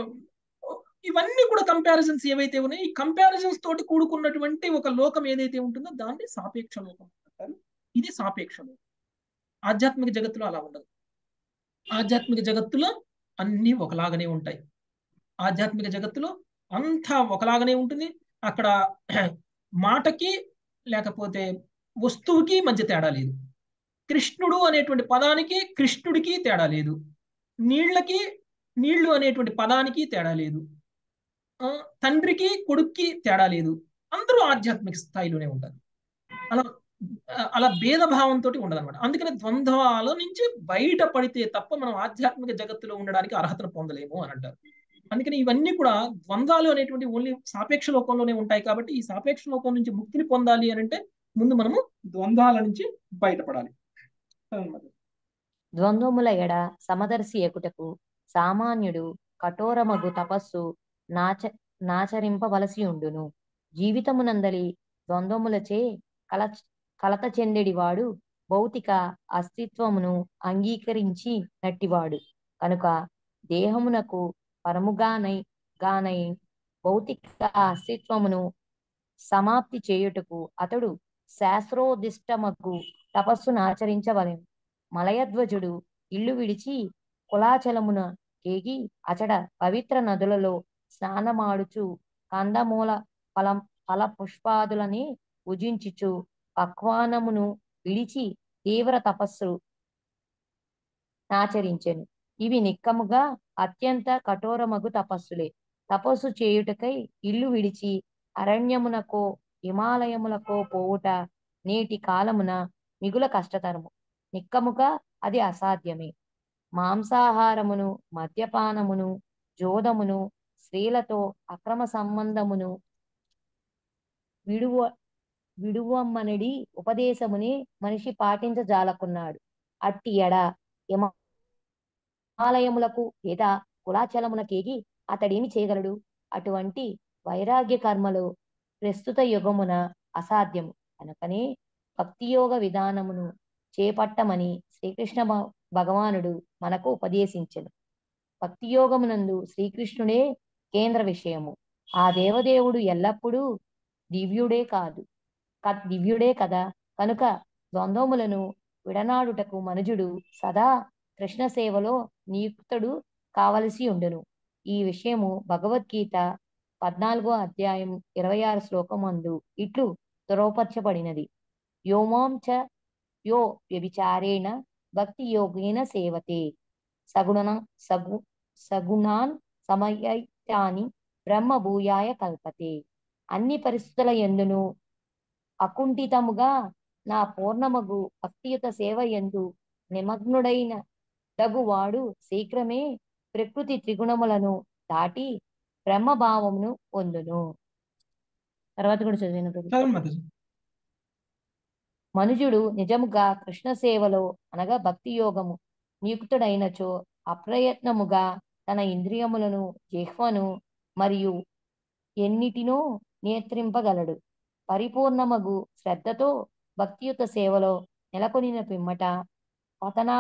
ఇవన్నీ కూడా కంపారిజన్స్ ఏవైతే ఉన్నాయో ఈ కంపారిజన్స్ తోటి కూడుకున్నటువంటి ఒక లోకం ఏదైతే ఉంటుందో దాన్ని సాపేక్ష లోకం అంటారు ఇది సాపేక్ష లోకం ఆధ్యాత్మిక జగత్తులో అలా ఉండదు ఆధ్యాత్మిక జగత్తులో అన్నీ ఒకలాగానే ఉంటాయి ఆధ్యాత్మిక జగత్తులో అంతా ఒకలాగానే ఉంటుంది అక్కడ మాటకి లేకపోతే వస్తువుకి మధ్య తేడా లేదు కృష్ణుడు అనేటువంటి పదానికి కృష్ణుడికి తేడా లేదు నీళ్ళకి నీళ్లు అనేటువంటి పదానికి తేడా లేదు ఆ, తండ్రికి కొడుక్కి తేడా లేదు అందరూ ఆధ్యాత్మిక స్థాయిలోనే ఉంటారు అలా ఆ, అలా భేదభావంతో ఉండదన్నమాట అందుకనే ద్వంద్వాల నుంచి బయట పడితే తప్ప మనం ఆధ్యాత్మిక జగత్తులో ఉండడానికి అర్హతను పొందలేము అని అంటారు అందుకని ఇవన్నీ కూడా ద్వంద్వాలు అనేటువంటి ఓన్లీ సాపేక్ష లోకంలోనే ఉంటాయి కాబట్టి ఈ సాపేక్ష లోకం నుంచి ముక్తిని పొందాలి అని అంటే ముందు మనము ద్వంద్వాల నుంచి బయటపడాలి అదన్నమాట. ద్వంద్వముల ఎడ సమదర్శి ఎకుటకు సామాన్యుడు కఠోరమగు తపస్సు నాచ నాచరింపవలసి ఉండును జీవితమునందలి ద్వంద్వములచే కల కలత చెందెడివాడు భౌతిక అస్తిత్వమును అంగీకరించి నట్టివాడు కనుక దేహమునకు పరముగానై గానై భౌతిక అస్తిత్వమును సమాప్తి చేయుటకు అతడు శాస్త్రోదిష్టమగు తపస్సును ఆచరించవలెను మలయధ్వజుడు ఇల్లు విడిచి కులాచలమున కేగి అచడ పవిత్ర నదులలో స్నానమాడుచు కందమూల ఫలం ఫల పుష్పాదులని భుజించుచు పక్వానమును విడిచి తీవ్ర తపస్సు ఆచరించెను ఇవి నిక్కముగా అత్యంత కఠోరమగు తపస్సులే తపస్సు చేయుటకై ఇల్లు విడిచి అరణ్యమునకో హిమాలయములకో పోవుట నేటి కాలమున మిగుల కష్టతరము నిక్కముగా అది అసాధ్యమే మాంసాహారమును మద్యపానమును జోదమును స్త్రీలతో అక్రమ సంబంధమును విడువ విడువమ్మనడి ఉపదేశముని మనిషి పాటించజాలకున్నాడు అట్టి ఎడ హిమాలయములకు లేదా కులాచలమునకేగి అతడేమి చేయగలడు అటువంటి వైరాగ్య కర్మలు ప్రస్తుత యుగమున అసాధ్యము కనుకనే భక్తియోగ విధానమును చేపట్టమని శ్రీకృష్ణ భ- భగవానుడు మనకు ఉపదేశించెను భక్తి యోగమునందు శ్రీకృష్ణుడే కేంద్ర విషయము ఆ దేవదేవుడు ఎల్లప్పుడూ దివ్యుడే కాదు క- దివ్యుడే కదా కనుక ద్వంద్వములను విడనాడుటకు మనుజుడు సదా కృష్ణ సేవలో నియుక్తుడు కావలసి ఉండును ఈ విషయము భగవద్గీత పద్నాలుగో అధ్యాయం ఇరవై ఆరు శ్లోకమందు ఇట్లు దురోపరచబడినది యోమాం చ యో వ్యభిచారేణ భక్తి యోగేన సేవతే సగుణ సగు సగుణాన్ సమయైతాని బ్రహ్మ భూయాయ కల్పతే అన్ని పరిస్థితుల ఎందును అకుంఠితముగా నా పూర్ణమగు భక్తియుత సేవ ఎందు నిమగ్నుడైన తగువాడు శీఘ్రమే ప్రకృతి త్రిగుణములను దాటి బ్రహ్మభావమును పొందును తర్వాత కూడా చదివిన ప్రభు చదవండి మాతాజీ మనుజుడు నిజముగా కృష్ణ సేవలో అనగా భక్తి యోగము నియుక్తుడైనచో అప్రయత్నముగా తన ఇంద్రియములను జిహ్వను మరియు ఎన్నిటినో నియంత్రింపగలడు పరిపూర్ణమగు శ్రద్ధతో భక్తియుత సేవలో నెలకొనిన పిమ్మట పతనా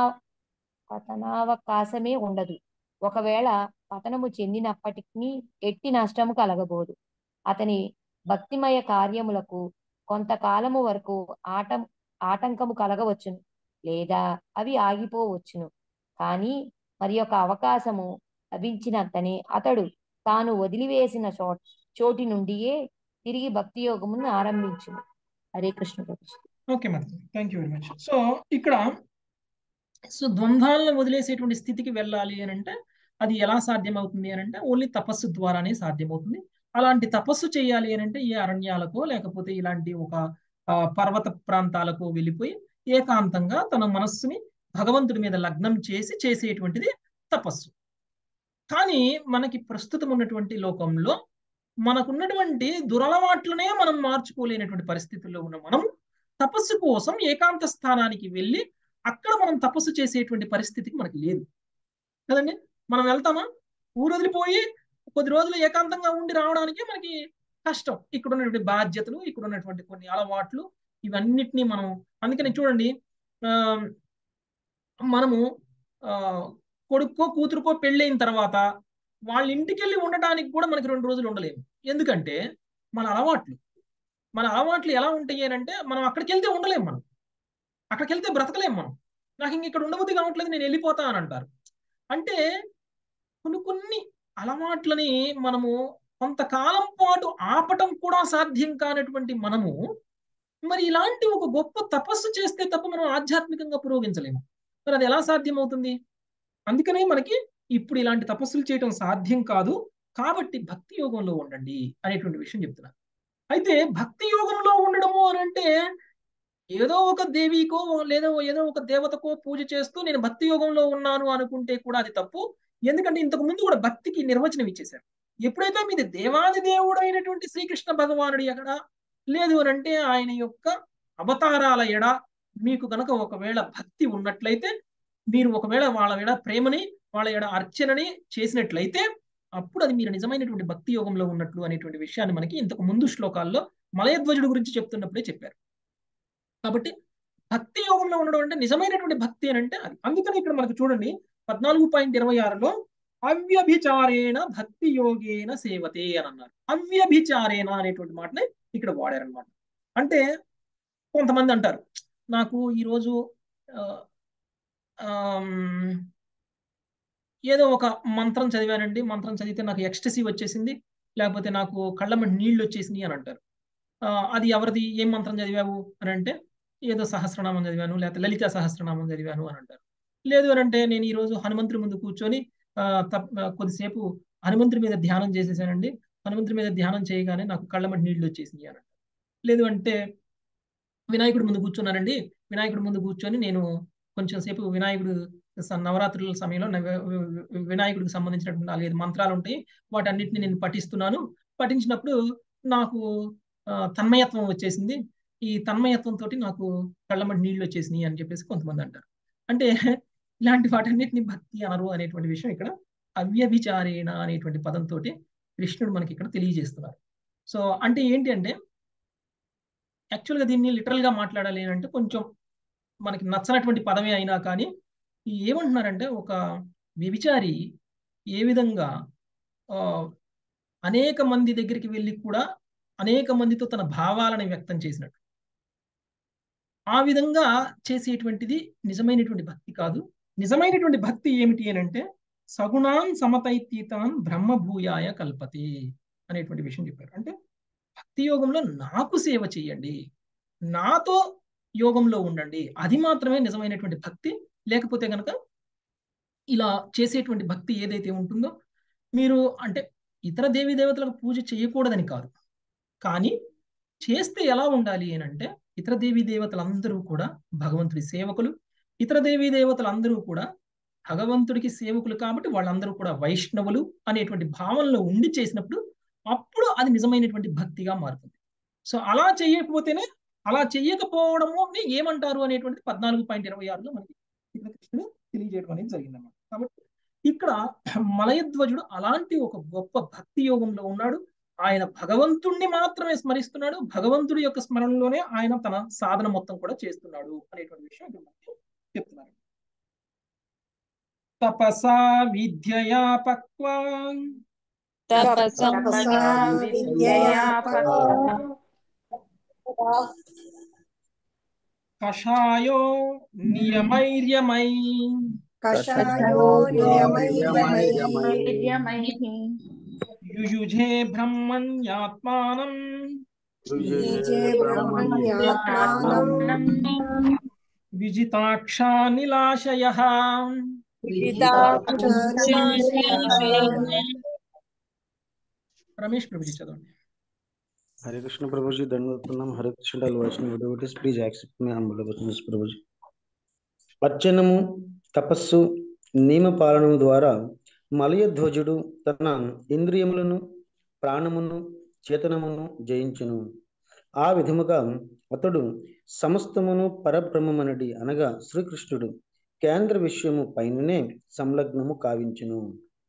పతనావకాశమే ఉండదు ఒకవేళ పతనము చెందినప్పటికీ ఎట్టి నష్టము కలగబోదు అతని భక్తిమయ కార్యములకు కొంతకాలము వరకు ఆటం ఆటంకము కలగవచ్చును లేదా అవి ఆగిపోవచ్చును కానీ మరి ఒక అవకాశము లభించినంతనే అతడు తాను వదిలివేసిన చో చోటి నుండియే తిరిగి భక్తి యోగమును ఆరంభించును Hare Krishna Prabhu okay Mataji thank you very much so ఇక్కడ సో ద్వంద్వాలను వదిలేసేటువంటి స్థితికి వెళ్ళాలి అని అంటే అది ఎలా సాధ్యం అవుతుంది అని అంటే ఓన్లీ తపస్సు ద్వారానే సాధ్యమవుతుంది అలాంటి తపస్సు చేయాలి అని అంటే ఈ అరణ్యాలకో లేకపోతే ఇలాంటి ఒక ఆ, పర్వత ప్రాంతాలకు వెళ్ళిపోయి ఏకాంతంగా తన మనస్సుని భగవంతుడి మీద లగ్నం చేసి చేసేటువంటిది తపస్సు కానీ మనకి ప్రస్తుతం ఉన్నటువంటి లోకంలో మనకున్నటువంటి దురలవాట్లనే మనం మార్చుకోలేనటువంటి పరిస్థితుల్లో ఉన్న మనం తపస్సు కోసం ఏకాంత స్థానానికి వెళ్ళి అక్కడ మనం తపస్సు చేసేటువంటి పరిస్థితికి మనకి లేదు కదండి మనం వెళ్తామా ఊరు వదిలిపోయి కొద్ది రోజులు ఏకాంతంగా ఉండి రావడానికి మనకి కష్టం ఇక్కడ ఉన్నటువంటి బాధ్యతలు ఇక్కడ ఉన్నటువంటి కొన్ని అలవాట్లు ఇవన్నిటినీ మనం అందుకని చూడండి ఆ, మనము ఆ, కొడుకో కూతురుకో పెళ్ళైన తర్వాత వాళ్ళ ఇంటికి వెళ్ళి ఉండటానికి కూడా మనకి రెండు రోజులు ఉండలేము ఎందుకంటే మన అలవాట్లు మన అలవాట్లు ఎలా ఉంటాయి అని అంటే మనం అక్కడికి వెళ్తే ఉండలేము మనం అక్కడికి వెళ్తే బ్రతకలేము మనం నాకు ఇంక ఇక్కడ ఉండబుద్ధి కావట్లేదు నేను వెళ్ళిపోతా అని అంటారు అంటే కొన్ని కొన్ని అలవాట్లని మనము కొంతకాలం పాటు ఆపటం కూడా సాధ్యం కానటువంటి మనము మరి ఇలాంటి ఒక గొప్ప తపస్సు చేస్తే తప్ప మనం ఆధ్యాత్మికంగా పురోగించలేము మరి అది ఎలా సాధ్యం అవుతుంది అందుకనే మనకి ఇప్పుడు ఇలాంటి తపస్సులు చేయటం సాధ్యం కాదు కాబట్టి భక్తి యోగంలో ఉండండి అనేటువంటి విషయం చెప్తున్నారు అయితే భక్తి యోగంలో ఉండడము అని అంటే ఏదో ఒక దేవికో లేదా ఏదో ఒక దేవతకో పూజ చేస్తూ నేను భక్తి యోగంలో ఉన్నాను అనుకుంటే కూడా అది తప్పు ఎందుకంటే ఇంతకు ముందు కూడా భక్తికి నిర్వచనం ఇచ్చేశారు ఎప్పుడైతే మీది దేవాది దేవుడు అయినటువంటి శ్రీకృష్ణ భగవానుడి ఎక్కడ లేదు అని అంటే ఆయన యొక్క అవతారాల ఎడ మీకు గనక ఒకవేళ భక్తి ఉన్నట్లయితే మీరు ఒకవేళ వాళ్ళ ఎడ ప్రేమని వాళ్ళ ఎడ అర్చనని చేసినట్లయితే అప్పుడు అది మీరు నిజమైనటువంటి భక్తి యోగంలో ఉన్నట్లు అనేటువంటి విషయాన్ని మనకి ఇంతకు ముందు శ్లోకాల్లో మలయధ్వజుడు గురించి చెప్తున్నప్పుడే చెప్పారు కాబట్టి భక్తి యోగంలో ఉండడం అంటే నిజమైనటువంటి భక్తి అని అంటే అది అందుకని ఇక్కడ మనకు చూడండి పద్నాలుగు పాయింట్ ఇరవై ఆరులో అవ్యభిచారేణ భక్తి యోగేన సేవతే అని అన్నారు అవ్యభిచారేణ అనేటువంటి మాటని ఇక్కడ వాడారనమాట అంటే కొంతమంది అంటారు నాకు ఈరోజు ఆ, ఆమ్, ఏదో ఒక మంత్రం చదివానండి మంత్రం చదివితే నాకు ఎక్స్టసీ వచ్చేసింది లేకపోతే నాకు కళ్ళమ్మ నీళ్లు వచ్చేసింది అని అంటారు ఆ, అది ఎవరిది ఏం మంత్రం చదివావు అని అంటే ఏదో సహస్రనామం చదివాను లేకపోతే లలిత సహస్రనామం చదివాను అని అంటారు లేదు అని అంటే నేను ఈరోజు హనుమంతుడి ముందు కూర్చొని ఆ, తప్- ఆ, కొద్దిసేపు హనుమంతుడి మీద ధ్యానం చేసేసానండి హనుమంతుడి మీద ధ్యానం చేయగానే నాకు కళ్ళమటి నీళ్లు వచ్చేసింది అని అంటారు లేదు అంటే వినాయకుడి ముందు కూర్చున్నానండి వినాయకుడి ముందు కూర్చొని నేను కొంచెం సేపు వినాయకుడు స- నవరాత్రుల సమయంలో నవ- వి- వినాయకుడికి సంబంధించినటువంటి నాలుగైదు మంత్రాలు ఉంటాయి వాటన్నిటిని నేను పఠిస్తున్నాను పఠించినప్పుడు నాకు ఆ, తన్మయత్వం వచ్చేసింది ఈ తన్మయత్వం తోటి నాకు కళ్ళమటి నీళ్లు వచ్చేసినాయి అని చెప్పేసి కొంతమంది అంటారు అంటే ఇలాంటి వాటన్నిటిని భక్తి అనరు అనేటువంటి విషయం ఇక్కడ అవ్యభిచారేణ అనేటువంటి పదంతో కృష్ణుడు మనకి ఇక్కడ తెలియజేస్తున్నారు సో అంటే ఏంటి అంటే యాక్చువల్గా దీన్ని లిటరల్ గా మాట్లాడాలి అని అంటే కొంచెం మనకి నచ్చనటువంటి పదమే అయినా కానీ ఈ ఏమంటున్నారంటే ఒక వ్యభిచారి ఏ విధంగా ఆ, అనేక మంది దగ్గరికి వెళ్ళి కూడా అనేక మందితో తన భావాలను వ్యక్తం చేసినట్టు ఆ విధంగా చేసేటువంటిది నిజమైనటువంటి భక్తి కాదు నిజమైనటువంటి భక్తి ఏమిటి అని అంటే సగుణాన్ సమతైతీతాన్ బ్రహ్మభూయాయ కల్పతే అనేటువంటి విషయం చెప్పారు అంటే భక్తి యోగంలో నాకు సేవ చేయండి నాతో యోగంలో ఉండండి అది మాత్రమే నిజమైనటువంటి భక్తి లేకపోతే గనక ఇలా చేసేటువంటి భక్తి ఏదైతే ఉంటుందో మీరు అంటే ఇతర దేవీ దేవతలకు పూజ చేయకూడదని కాదు కానీ చేస్తే ఎలా ఉండాలి అని అంటే ఇతర దేవీ దేవతలందరూ కూడా భగవంతుడి సేవకులు ఇతర దేవీ దేవతలందరూ కూడా భగవంతుడికి సేవకులు కాబట్టి వాళ్ళందరూ కూడా వైష్ణవులు అనేటువంటి భావనలో ఉండి చేసినప్పుడు అప్పుడు అది నిజమైనటువంటి భక్తిగా మారుతుంది సో అలా చేయకపోతేనే అలా చెయ్యకపోవడము ఏమంటారు అనేటువంటిది పద్నాలుగు పాయింట్ ఇరవై ఆరులో మనకి ఇక్కడ కృష్ణుడు తెలియజేయడం అనేది జరిగిందన్నమాట కాబట్టి ఇక్కడ మలయధ్వజుడు అలాంటి ఒక గొప్ప భక్తి యోగంలో ఉన్నాడు ఆయన భగవంతుణ్ణి మాత్రమే స్మరిస్తున్నాడు భగవంతుడి యొక్క స్మరణలోనే ఆయన తన సాధన మొత్తం కూడా చేస్తున్నాడు అనేటువంటి విషయం ఇక్కడ మనకి చెప్తున్నారు తపసా విద్యయా పక్వా తపసం తపసా విద్యయా పక్వా కషాయో నియమైర్యమై కషాయో నియమైర్యమై యుయుజే బ్రహ్మణ్యాత్మానం నిజే బ్రహ్మణ్యాత్మానం విజితాక్షా నిలాశయ రమేష్ ప్రభుజీ చదవండి హరే కృష్ణ ప్రభుజీ దండవుతున్నాం Hare Krishna Vaishnava devotees please accept మీ అంబుల క్వశ్చన్స్ ప్రభుజీ అర్చనము తపస్సు నియమ పాలన ద్వారా మలయధ్వజుడు తన ఇంద్రియములను ప్రాణమును చేతనమును జయించును ఆ విధముగా అతడు సమస్తమును పరబ్రహ్మమనడి అనగా శ్రీకృష్ణుడు కేంద్ర విషయము పైననే సంలగ్నము కావించును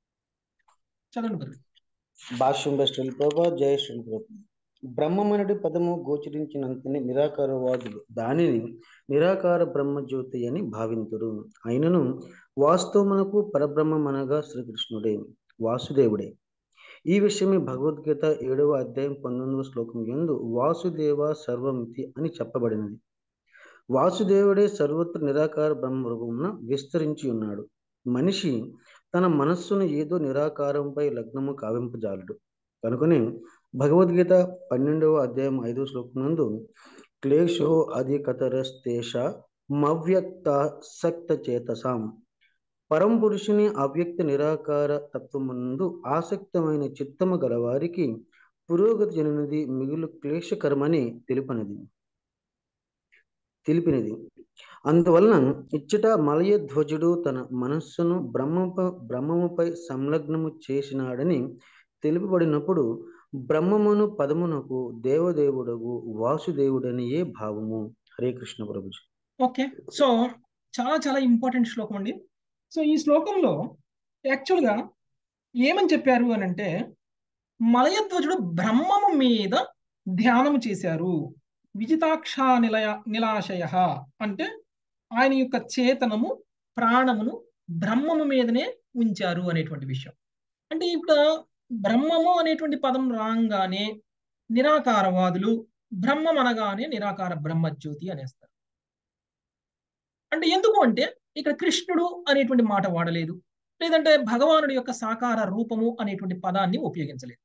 చదవండి గురు భాష్యం శ్రీల ప్రభా జయ శ్రీల ప్రభా బ్రహ్మమనడి పదము గోచరించినంతనే నిరాకారవాదులు దానిని నిరాకార బ్రహ్మజ్యోతి అని భావింతురు అయినను వాస్తవమునకు పరబ్రహ్మమనగా శ్రీకృష్ణుడే వాసుదేవుడే ఈ విషయమే భగవద్గీత ఏడవ అధ్యాయం పంతొమ్మిదవ శ్లోకం ఎందు వాసుదేవ సర్వమితి అని చెప్పబడినది వాసుదేవుడే సర్వత్ర నిరాకార బ్రహ్మ రూపమున విస్తరించి ఉన్నాడు మనిషి తన మనస్సును ఏదో నిరాకారంపై లగ్నము కావింపజాలడు కనుకనే భగవద్గీత పన్నెండవ అధ్యాయం ఐదవ శ్లోకం నందు క్లేశో అధికతరస్తేష మవ్యక్త సక్త చేతసాం పరం పురుషుని అవ్యక్త నిరాకార తత్వమునందు ఆసక్తమైన చిత్తము గలవారికి పురోగతి జననిది మిగులు క్లేశకరమని తెలుపనిది తెలిపినది అందువలన ఇచ్చట మలయధ్వజుడు తన మనస్సును బ్రహ్మప బ్రహ్మముపై సంలగ్నము చేసినాడని తెలుపబడినప్పుడు బ్రహ్మమును పదమునకు దేవదేవుడగు వాసుదేవుడని ఏ భావము హరే కృష్ణ ప్రభుజీ ఓకే సో చాలా చాలా ఇంపార్టెంట్ శ్లోకం అండి సో ఈ శ్లోకంలో యాక్చువల్గా ఏమని చెప్పారు అని అంటే మలయధ్వజుడు బ్రహ్మము మీద ధ్యానము చేశారు విజితాక్ష నిలయ నిలాశయ అంటే ఆయన యొక్క చేతనము ప్రాణమును బ్రహ్మము మీదనే ఉంచారు అనేటువంటి విషయం అంటే ఇప్పుడు బ్రహ్మము అనేటువంటి పదం రాగానే నిరాకారవాదులు బ్రహ్మం అనగానే నిరాకార బ్రహ్మజ్యోతి అనేస్తారు అంటే ఎందుకు అంటే ఇక్కడ కృష్ణుడు అనేటువంటి మాట వాడలేదు లేదంటే భగవానుడి యొక్క సాకార రూపము అనేటువంటి పదాన్ని ఉపయోగించలేదు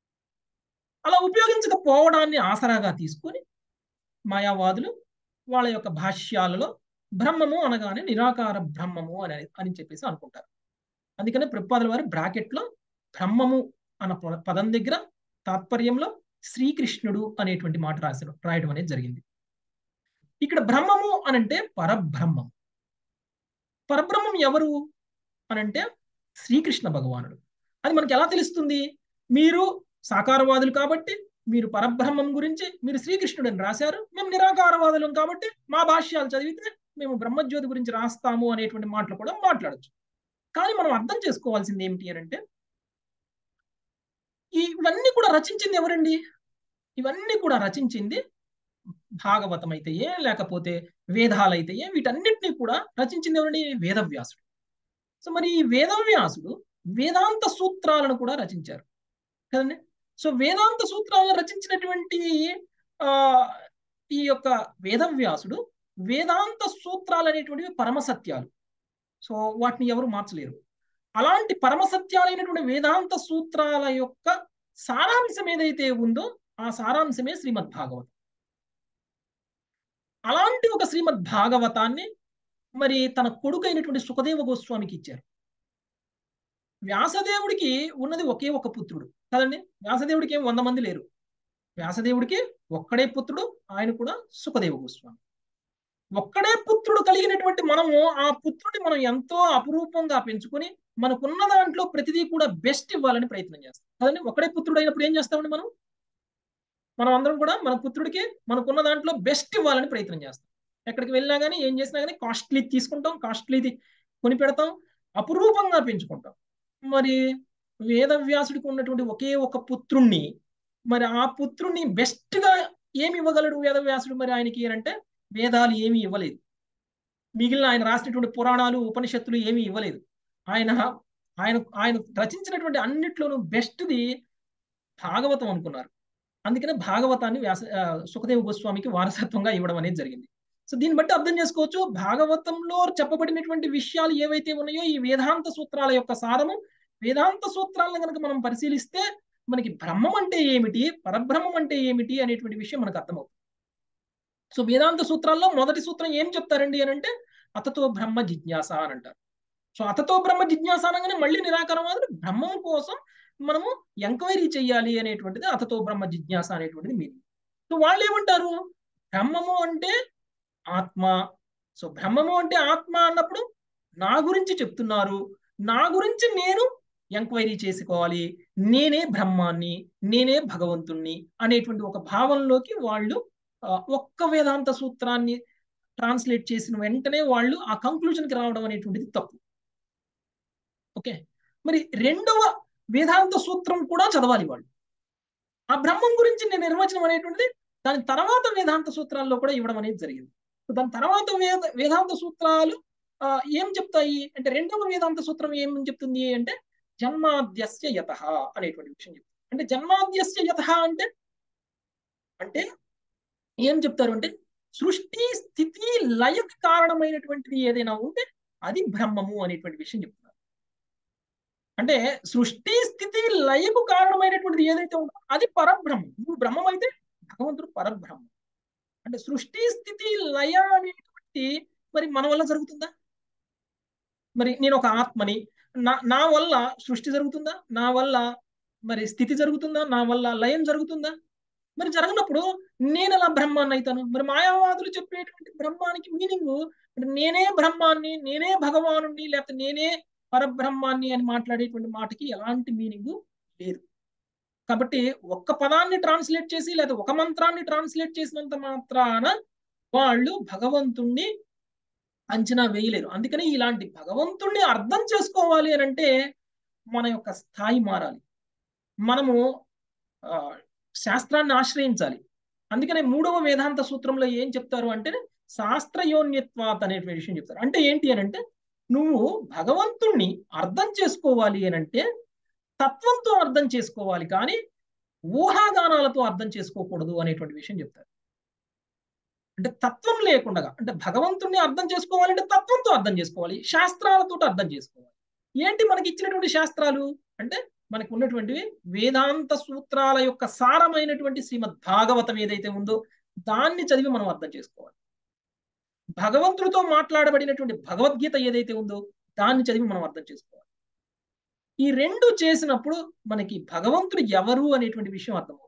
అలా ఉపయోగించకపోవడాన్ని ఆసరాగా తీసుకొని మాయావాదులు వాళ్ళ యొక్క భాష్యాలలో బ్రహ్మము అనగానే నిరాకార బ్రహ్మము అని అని చెప్పేసి అనుకుంటారు అందుకనే ప్రపాదుల వారు బ్రాకెట్లో బ్రహ్మము అన్న పదం దగ్గర తాత్పర్యంలో శ్రీకృష్ణుడు అనేటువంటి మాట రాసిన రాయడం అనేది జరిగింది ఇక్కడ బ్రహ్మము అనంటే పరబ్రహ్మం పరబ్రహ్మం ఎవరు అనంటే శ్రీకృష్ణ భగవానుడు అది మనకి ఎలా తెలుస్తుంది మీరు సాకారవాదులు కాబట్టి మీరు పరబ్రహ్మం గురించి మీరు శ్రీకృష్ణుడు అని రాశారు మేము నిరాకారవాదులం కాబట్టి మా భాష్యాలు చదివితే మేము బ్రహ్మజ్యోతి గురించి రాస్తాము అనేటువంటి మాటలు కూడా మాట్లాడచ్చు కానీ మనం అర్థం చేసుకోవాల్సింది ఏమిటి అని అంటే ఇవన్నీ కూడా రచించింది ఎవరండి ఇవన్నీ కూడా రచించింది భాగవతం అయితే ఏ లేకపోతే వేదాలైతే ఏ వీటన్నిటినీ కూడా రచించింది ఎవరండి వేదవ్యాసుడు సో మరి ఈ వేదవ్యాసుడు వేదాంత సూత్రాలను కూడా రచించారు కదండి సో వేదాంత సూత్రాలను రచించినటువంటి ఆ ఈ యొక్క వేదవ్యాసుడు వేదాంత సూత్రాలు అనేటువంటివి పరమసత్యాలు సో వాటిని ఎవరు మార్చలేరు అలాంటి పరమసత్యాలైనటువంటి వేదాంత సూత్రాల యొక్క సారాంశం ఏదైతే ఉందో ఆ సారాంశమే శ్రీమద్ భాగవతం అలాంటి ఒక శ్రీమద్ భాగవతాన్ని మరి తన కొడుకు అయినటువంటి సుఖదేవ గోస్వామికి ఇచ్చారు వ్యాసదేవుడికి ఉన్నది ఒకే ఒక పుత్రుడు కదండి వ్యాసదేవుడికి ఏం వంద మంది లేరు వ్యాసదేవుడికి ఒక్కడే పుత్రుడు ఆయన కూడా సుఖదేవ గోస్వామి ఒక్కడే పుత్రుడు కలిగినటువంటి మనము ఆ పుత్రుడిని మనం ఎంతో అపురూపంగా పెంచుకొని మనకున్న దాంట్లో ప్రతిదీ కూడా బెస్ట్ ఇవ్వాలని ప్రయత్నం చేస్తాం కదండి ఒక్కడే పుత్రుడు అయినప్పుడు ఏం చేస్తామండి మనం మనం అందరం కూడా మన పుత్రుడికి మనకున్న దాంట్లో బెస్ట్ ఇవ్వాలని ప్రయత్నం చేస్తాం ఎక్కడికి వెళ్ళినా కానీ ఏం చేసినా కానీ కాస్ట్లీ తీసుకుంటాం కాస్ట్లీది కొని పెడతాం అపురూపంగా పెంచుకుంటాం మరి వేదవ్యాసుడికి ఉన్నటువంటి ఒకే ఒక పుత్రుణ్ణి మరి ఆ పుత్రుణ్ణి బెస్ట్ గా ఏమి ఇవ్వగలడు వేదవ్యాసుడు మరి ఆయనకి అంటే వేదాలు ఏమీ ఇవ్వలేదు మిగిలిన ఆయన రాసినటువంటి పురాణాలు ఉపనిషత్తులు ఏమీ ఇవ్వలేదు ఆయన ఆయన ఆయన రచించినటువంటి అన్నిట్లోనూ బెస్ట్ది భాగవతం అనుకున్నారు అందుకనే భాగవతాన్ని వ్యాస సుఖదేవ గోస్వామికి వారసత్వంగా ఇవ్వడం అనేది జరిగింది సో దీన్ని బట్టి అర్థం చేసుకోవచ్చు భాగవతంలో చెప్పబడినటువంటి విషయాలు ఏవైతే ఉన్నాయో ఈ వేదాంత సూత్రాల యొక్క సారము వేదాంత సూత్రాలను కనుక మనం పరిశీలిస్తే మనకి బ్రహ్మం అంటే ఏమిటి పరబ్రహ్మం అంటే ఏమిటి అనేటువంటి విషయం మనకు అర్థమవుతుంది సో వేదాంత సూత్రాల్లో మొదటి సూత్రం ఏం చెప్తారండి అని అంటే అతతో బ్రహ్మ జిజ్ఞాస అని అంటారు సో అతతో బ్రహ్మ జిజ్ఞాస అనగానే మళ్ళీ నిరాకరవాదులు బ్రహ్మం కోసం మనము ఎంక్వైరీ చేయాలి అనేటువంటిది అతతో బ్రహ్మ జిజ్ఞాస అనేటువంటిది మీనింగ్ సో వాళ్ళు ఏమంటారు బ్రహ్మము అంటే ఆత్మ సో బ్రహ్మము అంటే ఆత్మ అన్నప్పుడు నా గురించి చెప్తున్నారు నా గురించి నేను ఎంక్వైరీ చేసుకోవాలి నేనే బ్రహ్మాన్ని నేనే భగవంతుణ్ణి అనేటువంటి ఒక భావంలోకి వాళ్ళు ఒక్క వేదాంత సూత్రాన్ని ట్రాన్స్లేట్ చేసిన వెంటనే వాళ్ళు ఆ కంక్లూజన్కి రావడం అనేటువంటిది తప్పు ఓకే మరి రెండవ వేదాంత సూత్రం కూడా చదవాలి వాళ్ళు ఆ బ్రహ్మం గురించి నేను నిర్వచనం అనేటువంటిది దాని తర్వాత వేదాంత సూత్రాల్లో కూడా ఇవ్వడం అనేది జరిగింది దాని తర్వాత వేద వేదాంత సూత్రాలు ఏం చెప్తాయి అంటే రెండవ వేదాంత సూత్రం ఏం చెప్తుంది అంటే జన్మాద్యస్య యత అనేటువంటి విషయం చెప్తుంది అంటే జన్మాద్యస్య యత అంటే అంటే ఏం చెప్తారు అంటే సృష్టి స్థితి లయకు కారణమైనటువంటిది ఏదైనా ఉంటే అది బ్రహ్మము అనేటువంటి విషయం చెప్తున్నారు అంటే సృష్టి స్థితి లయకు కారణమైనటువంటిది ఏదైతే ఉందో అది పరబ్రహ్మం నువ్వు బ్రహ్మం అయితే భగవంతుడు పరబ్రహ్మం అంటే సృష్టి స్థితి లయ అనేటువంటి మరి మన వల్ల జరుగుతుందా మరి నేను ఒక ఆత్మని నా నా వల్ల సృష్టి జరుగుతుందా నా వల్ల మరి స్థితి జరుగుతుందా నా వల్ల లయం జరుగుతుందా మరి జరగనప్పుడు నేను ఎలా బ్రహ్మాన్ని అవుతాను మరి మాయావాదులు చెప్పేటువంటి బ్రహ్మానికి మీనింగ్ నేనే బ్రహ్మాన్ని నేనే భగవాను లేకపోతే నేనే పరబ్రహ్మాన్ని అని మాట్లాడేటువంటి మాటకి ఎలాంటి మీనింగ్ లేదు కాబట్టి ఒక్క పదాన్ని ట్రాన్స్లేట్ చేసి లేదా ఒక మంత్రాన్ని ట్రాన్స్లేట్ చేసినంత మాత్రాన వాళ్ళు భగవంతుణ్ణి అంచనా వేయలేరు అందుకని ఇలాంటి భగవంతుణ్ణి అర్థం చేసుకోవాలి అని అంటే మన యొక్క స్థాయి మారాలి మనము శాస్త్రాన్ని ఆశ్రయించాలి అందుకనే మూడవ వేదాంత సూత్రంలో ఏం చెప్తారు అంటే శాస్త్రయోన్యత్వాత్ అనే విషయం చెప్తారు అంటే ఏంటి అని అంటే నువ్వు భగవంతుణ్ణి అర్థం చేసుకోవాలి అని అంటే తత్వంతో అర్థం చేసుకోవాలి కానీ ఊహాగానాలతో అర్థం చేసుకోకూడదు అనేటువంటి విషయం చెప్తారు అంటే తత్వం లేకుండా అంటే భగవంతుణ్ణి అర్థం చేసుకోవాలంటే తత్వంతో అర్థం చేసుకోవాలి శాస్త్రాలతో అర్థం చేసుకోవాలి ఏంటి మనకి ఇచ్చినటువంటి శాస్త్రాలు అంటే మనకు ఉన్నటువంటివి వేదాంత సూత్రాల యొక్క సారమైనటువంటి శ్రీమద్ భాగవతం ఏదైతే ఉందో దాన్ని చదివి మనం అర్థం చేసుకోవాలి భగవంతుడితో మాట్లాడబడినటువంటి భగవద్గీత ఏదైతే ఉందో దాన్ని చదివి మనం అర్థం చేసుకోవాలి ఈ రెండు చేసినప్పుడు మనకి భగవంతుడు ఎవరు అనేటువంటి విషయం అర్థమవుతుంది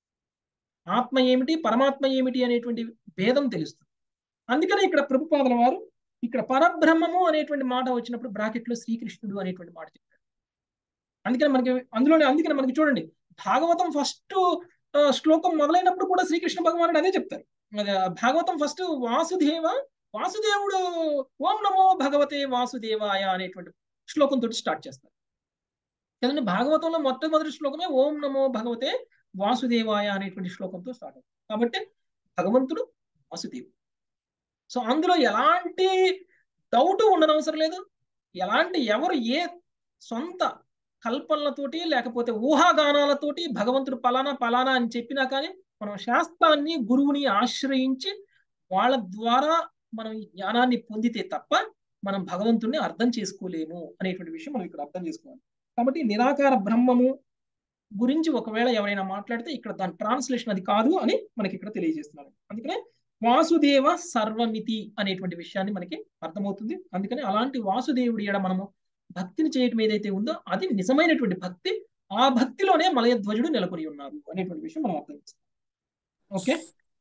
ఆత్మ ఏమిటి పరమాత్మ ఏమిటి అనేటువంటి భేదం తెలుస్తుంది అందుకనే ఇక్కడ ప్రభుపాదల వారు ఇక్కడ పరబ్రహ్మము అనేటువంటి మాట వచ్చినప్పుడు బ్రాకెట్లో శ్రీకృష్ణుడు అనేటువంటి మాట చెప్పారు అందుకని మనకి అందులోనే అందుకని మనకి చూడండి భాగవతం ఫస్ట్ శ్లోకం మొదలైనప్పుడు కూడా శ్రీకృష్ణ భగవానుడు అదే చెప్తారు భాగవతం ఫస్ట్ వాసుదేవ వాసుదేవుడు ఓం నమో భగవతే వాసుదేవాయ అనేటువంటి శ్లోకంతో స్టార్ట్ చేస్తారు కదండి భాగవతంలో మొట్టమొదటి శ్లోకమే ఓం నమో భగవతే వాసుదేవాయ అనేటువంటి శ్లోకంతో స్టార్ట్ అవుతుంది కాబట్టి భగవంతుడు వాసుదేవుడు సో అందులో ఎలాంటి డౌట్ ఉండనవసరం లేదు ఎలాంటి ఎవరు ఏ సొంత కల్పనలతోటి లేకపోతే ఊహాగానాలతోటి భగవంతుడు పలానా పలానా అని చెప్పినా కానీ మనం శాస్త్రాన్ని గురువుని ఆశ్రయించి వాళ్ళ ద్వారా మనం ఈ జ్ఞానాన్ని పొందితే తప్ప మనం భగవంతుడిని అర్థం చేసుకోలేము అనేటువంటి విషయం మనం ఇక్కడ అర్థం చేసుకోవాలి కాబట్టి నిరాకార బ్రహ్మము గురించి ఒకవేళ ఎవరైనా మాట్లాడితే ఇక్కడ దాని ట్రాన్స్లేషన్ అది కాదు అని మనకి ఇక్కడ తెలియజేస్తున్నారు అందుకనే వాసుదేవ సర్వమితి అనేటువంటి విషయాన్ని మనకి అర్థమవుతుంది అందుకని అలాంటి వాసుదేవుడి ఎడ మనము భక్తిని చేయటం ఏదైతే ఉందో అది నిజమైనటువంటి భక్తి ఆ భక్తిలోనే మలయధ్వజుడు నెలకొని ఉన్నారు అనేటువంటి విషయం మనం అర్థం చేస్తాం ఓకే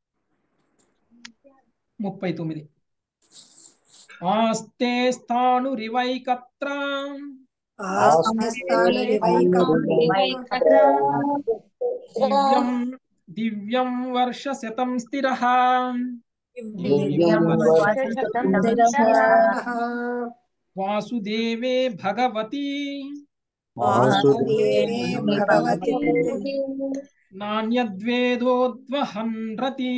ముప్పై తొమ్మిది ఆస్తే స్థాను రివైకత్ర దివ్యం దివ్యం వర్ష శతం స్థిర వాసుదేవే భగవతి నాణ్యద్వేదోద్వహన్ రతి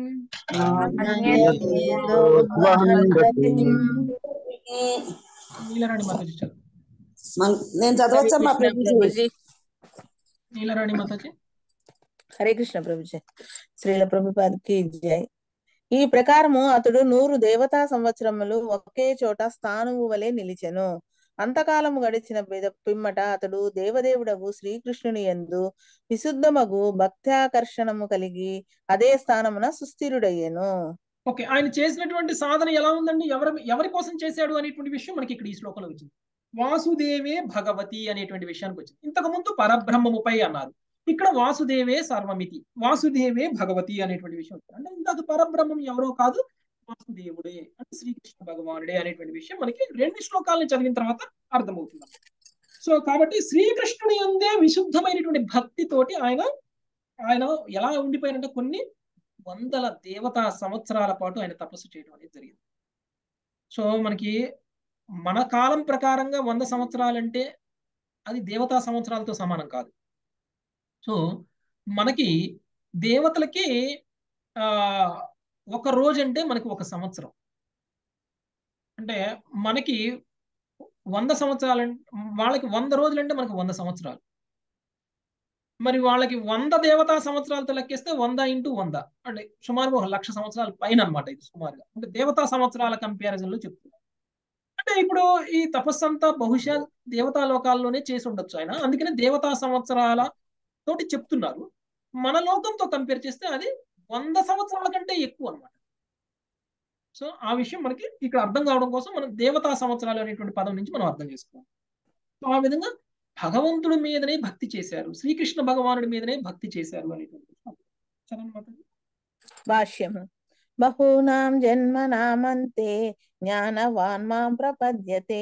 నీలరాణి మాతాజీ చదువు మన్- నేను చదవచ్చా మా కృష్ణ ప్రభుజీ ప్రభుజీ నీలరాణి మాతాజీ హరే కృష్ణ ప్రభుజీ శ్రీల ప్రభుపాదకి జై ఈ ప్రకారము అతడు నూరు దేవతా సంవత్సరములు ఒకే చోట స్థానువు వలె నిలిచెను అంతకాలము గడిచిన పిద- పిమ్మట అతడు దేవదేవుడగు శ్రీకృష్ణుని యందు విశుద్ధమగు భక్త్యాకర్షణము కలిగి అదే స్థానమున సుస్థిరుడయ్యెను ఓకే ఆయన చేసినటువంటి సాధన ఎలా ఉందండి ఎవరి ఎవరి కోసం చేశాడు అనేటువంటి విషయం మనకి ఇక్కడ ఈ శ్లోకంలో వచ్చింది వాసుదేవే భగవతి అనేటువంటి విషయానికి వచ్చింది ఇంతకు ముందు పరబ్రహ్మముపై అన్నారు ఇక్కడ వాసుదేవే సర్వమితి వాసుదేవే భగవతి అనేటువంటి విషయం వచ్చింది అంటే ఇంతకు పరబ్రహ్మం ఎవరో కాదు వాసుదేవుడే అంటే శ్రీకృష్ణ భగవానుడే అనేటువంటి విషయం మనకి రెండు శ్లోకాలను చదివిన తర్వాత అర్థమవుతుంది సో కాబట్టి శ్రీకృష్ణుని అందే విశుద్ధమైనటువంటి భక్తితోటి ఆయన ఆయన ఎలా ఉండిపోయారంటే కొన్ని వందల దేవతా సంవత్సరాల పాటు ఆయన తపస్సు చేయడం అనేది జరిగింది సో మనకి మన కాలం ప్రకారంగా వంద సంవత్సరాలంటే అది దేవతా సంవత్సరాలతో సమానం కాదు సో మనకి దేవతలకి ఆ ఒక రోజు అంటే మనకి ఒక సంవత్సరం అంటే మనకి వంద సంవత్సరాలు వాళ్ళకి వంద రోజులు అంటే మనకి వంద సంవత్సరాలు మరి వాళ్ళకి వంద దేవతా సంవత్సరాలతో లెక్కిస్తే వంద ఇంటూ వంద అంటే సుమారు ఒక లక్ష సంవత్సరాల పైన అనమాట ఇది సుమారుగా అంటే దేవతా సంవత్సరాల కంపారిజన్ లో చెప్తున్నారు అంటే ఇప్పుడు ఈ తపస్సు అంతా బహుశా దేవతా లోకాల్లోనే చేసి ఉండొచ్చు ఆయన అందుకనే దేవతా సంవత్సరాల తోటి చెప్తున్నారు మన లోకంతో కంపేర్ చేస్తే అది వంద సంవత్సరాల కంటే ఎక్కువ అనమాట సో ఆ విషయం మనకి ఇక్కడ అర్థం కావడం కోసం మనం దేవతా సంవత్సరాలు అనేటువంటి పదం నుంచి మనం అర్థం చేసుకోవాలి సో ఆ విధంగా భగవంతుడి మీదనే భక్తి చేశారు శ్రీకృష్ణ భగవానుడి మీదనే భక్తి చేశారు అనేటువంటి విషయం. చదవండి మాతాజీ. భాష్యము బహూనాం జన్మనామంతే జ్ఞానవాన్ మాం ప్రపద్యతే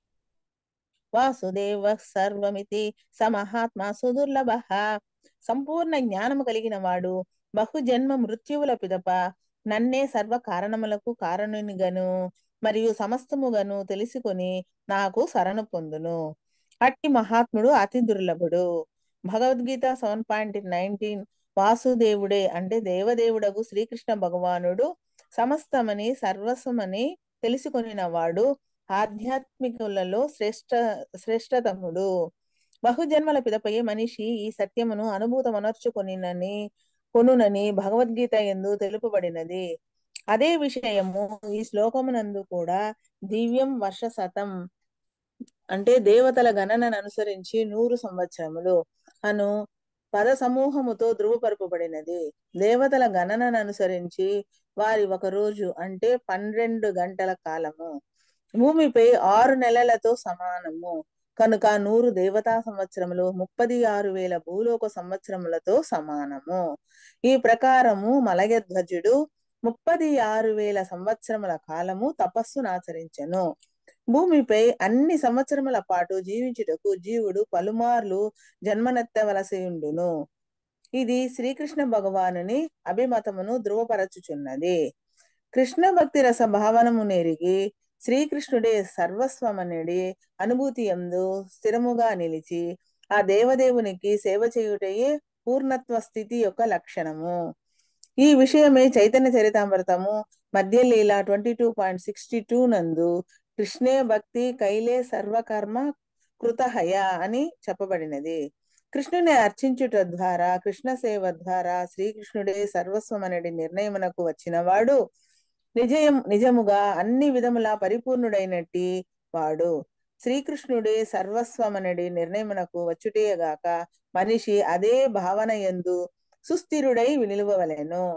వాసుదేవ సర్వమితి సమహాత్మ సుదుర్లభ సంపూర్ణ జ్ఞానము కలిగిన వాడు బహుజన్మ మృత్యువుల పిదప నన్నే సర్వ కారణములకు కారణునిగను మరియు సమస్తముగను తెలుసుకొని నాకు శరణు పొందును అట్టి మహాత్ముడు అతి దుర్లభుడు భగవద్గీత సెవెన్ పాయింట్ నైన్టీన్ వాసుదేవుడే అంటే దేవదేవుడగు శ్రీకృష్ణ భగవానుడు సమస్తమని సర్వస్వమని తెలుసుకొనిన వాడు ఆధ్యాత్మికులలో శ్రేష్ట శ్రేష్టతముడు బహుజన్మల పిదపై మనిషి ఈ సత్యమును అనుభూతమనర్చుకొనినని కొనునని భగవద్గీత ఎందు తెలుపబడినది అదే విషయము ఈ శ్లోకమునందు కూడా దివ్యం వర్ష శతం అంటే దేవతల గణనను అనుసరించి నూరు సంవత్సరములు అను పద సమూహముతో ధృవపరపబడినది దేవతల గణనను అనుసరించి వారి ఒక రోజు అంటే పన్నెండు గంటల కాలము భూమిపై ఆరు నెలలతో సమానము కనుక నూరు దేవతా సంవత్సరములు ముప్పది ఆరు వేల భూలోక సంవత్సరములతో సమానము ఈ ప్రకారము మలయధ్వజుడు ముప్పది ఆరు వేల సంవత్సరముల కాలము తపస్సునాచరించెను భూమిపై అన్ని సంవత్సరముల పాటు జీవించుటకు జీవుడు పలుమార్లు జన్మనెత్తవలసి ఉండును ఇది శ్రీకృష్ణ భగవానుని అభిమతమును ధృవపరచుచున్నది కృష్ణ భక్తి రస భావనము నెరిగి శ్రీకృష్ణుడే సర్వస్వమనడి అనుభూతి ఎందు స్థిరముగా నిలిచి ఆ దేవదేవునికి సేవ చేయుటయే పూర్ణత్వ స్థితి యొక్క లక్షణము ఈ విషయమే చైతన్య చరితామృతము మధ్యలీల twenty two point sixty two నందు కృష్ణే భక్తి కైలే సర్వకర్మ కృతహయ అని చెప్పబడినది కృష్ణుని అర్చించుట ద్వారా కృష్ణ సేవ ద్వారా శ్రీకృష్ణుడే సర్వస్వమనడి నిర్ణయమునకు వచ్చినవాడు నిజయం నిజముగా అన్ని విధముల పరిపూర్ణుడైనట్టి వాడు శ్రీకృష్ణుడే సర్వస్వమనడి నిర్ణయమునకు వచ్చుటేగాక మనిషి అదే భావన ఎందు సుస్థిరుడై నిలువవలెను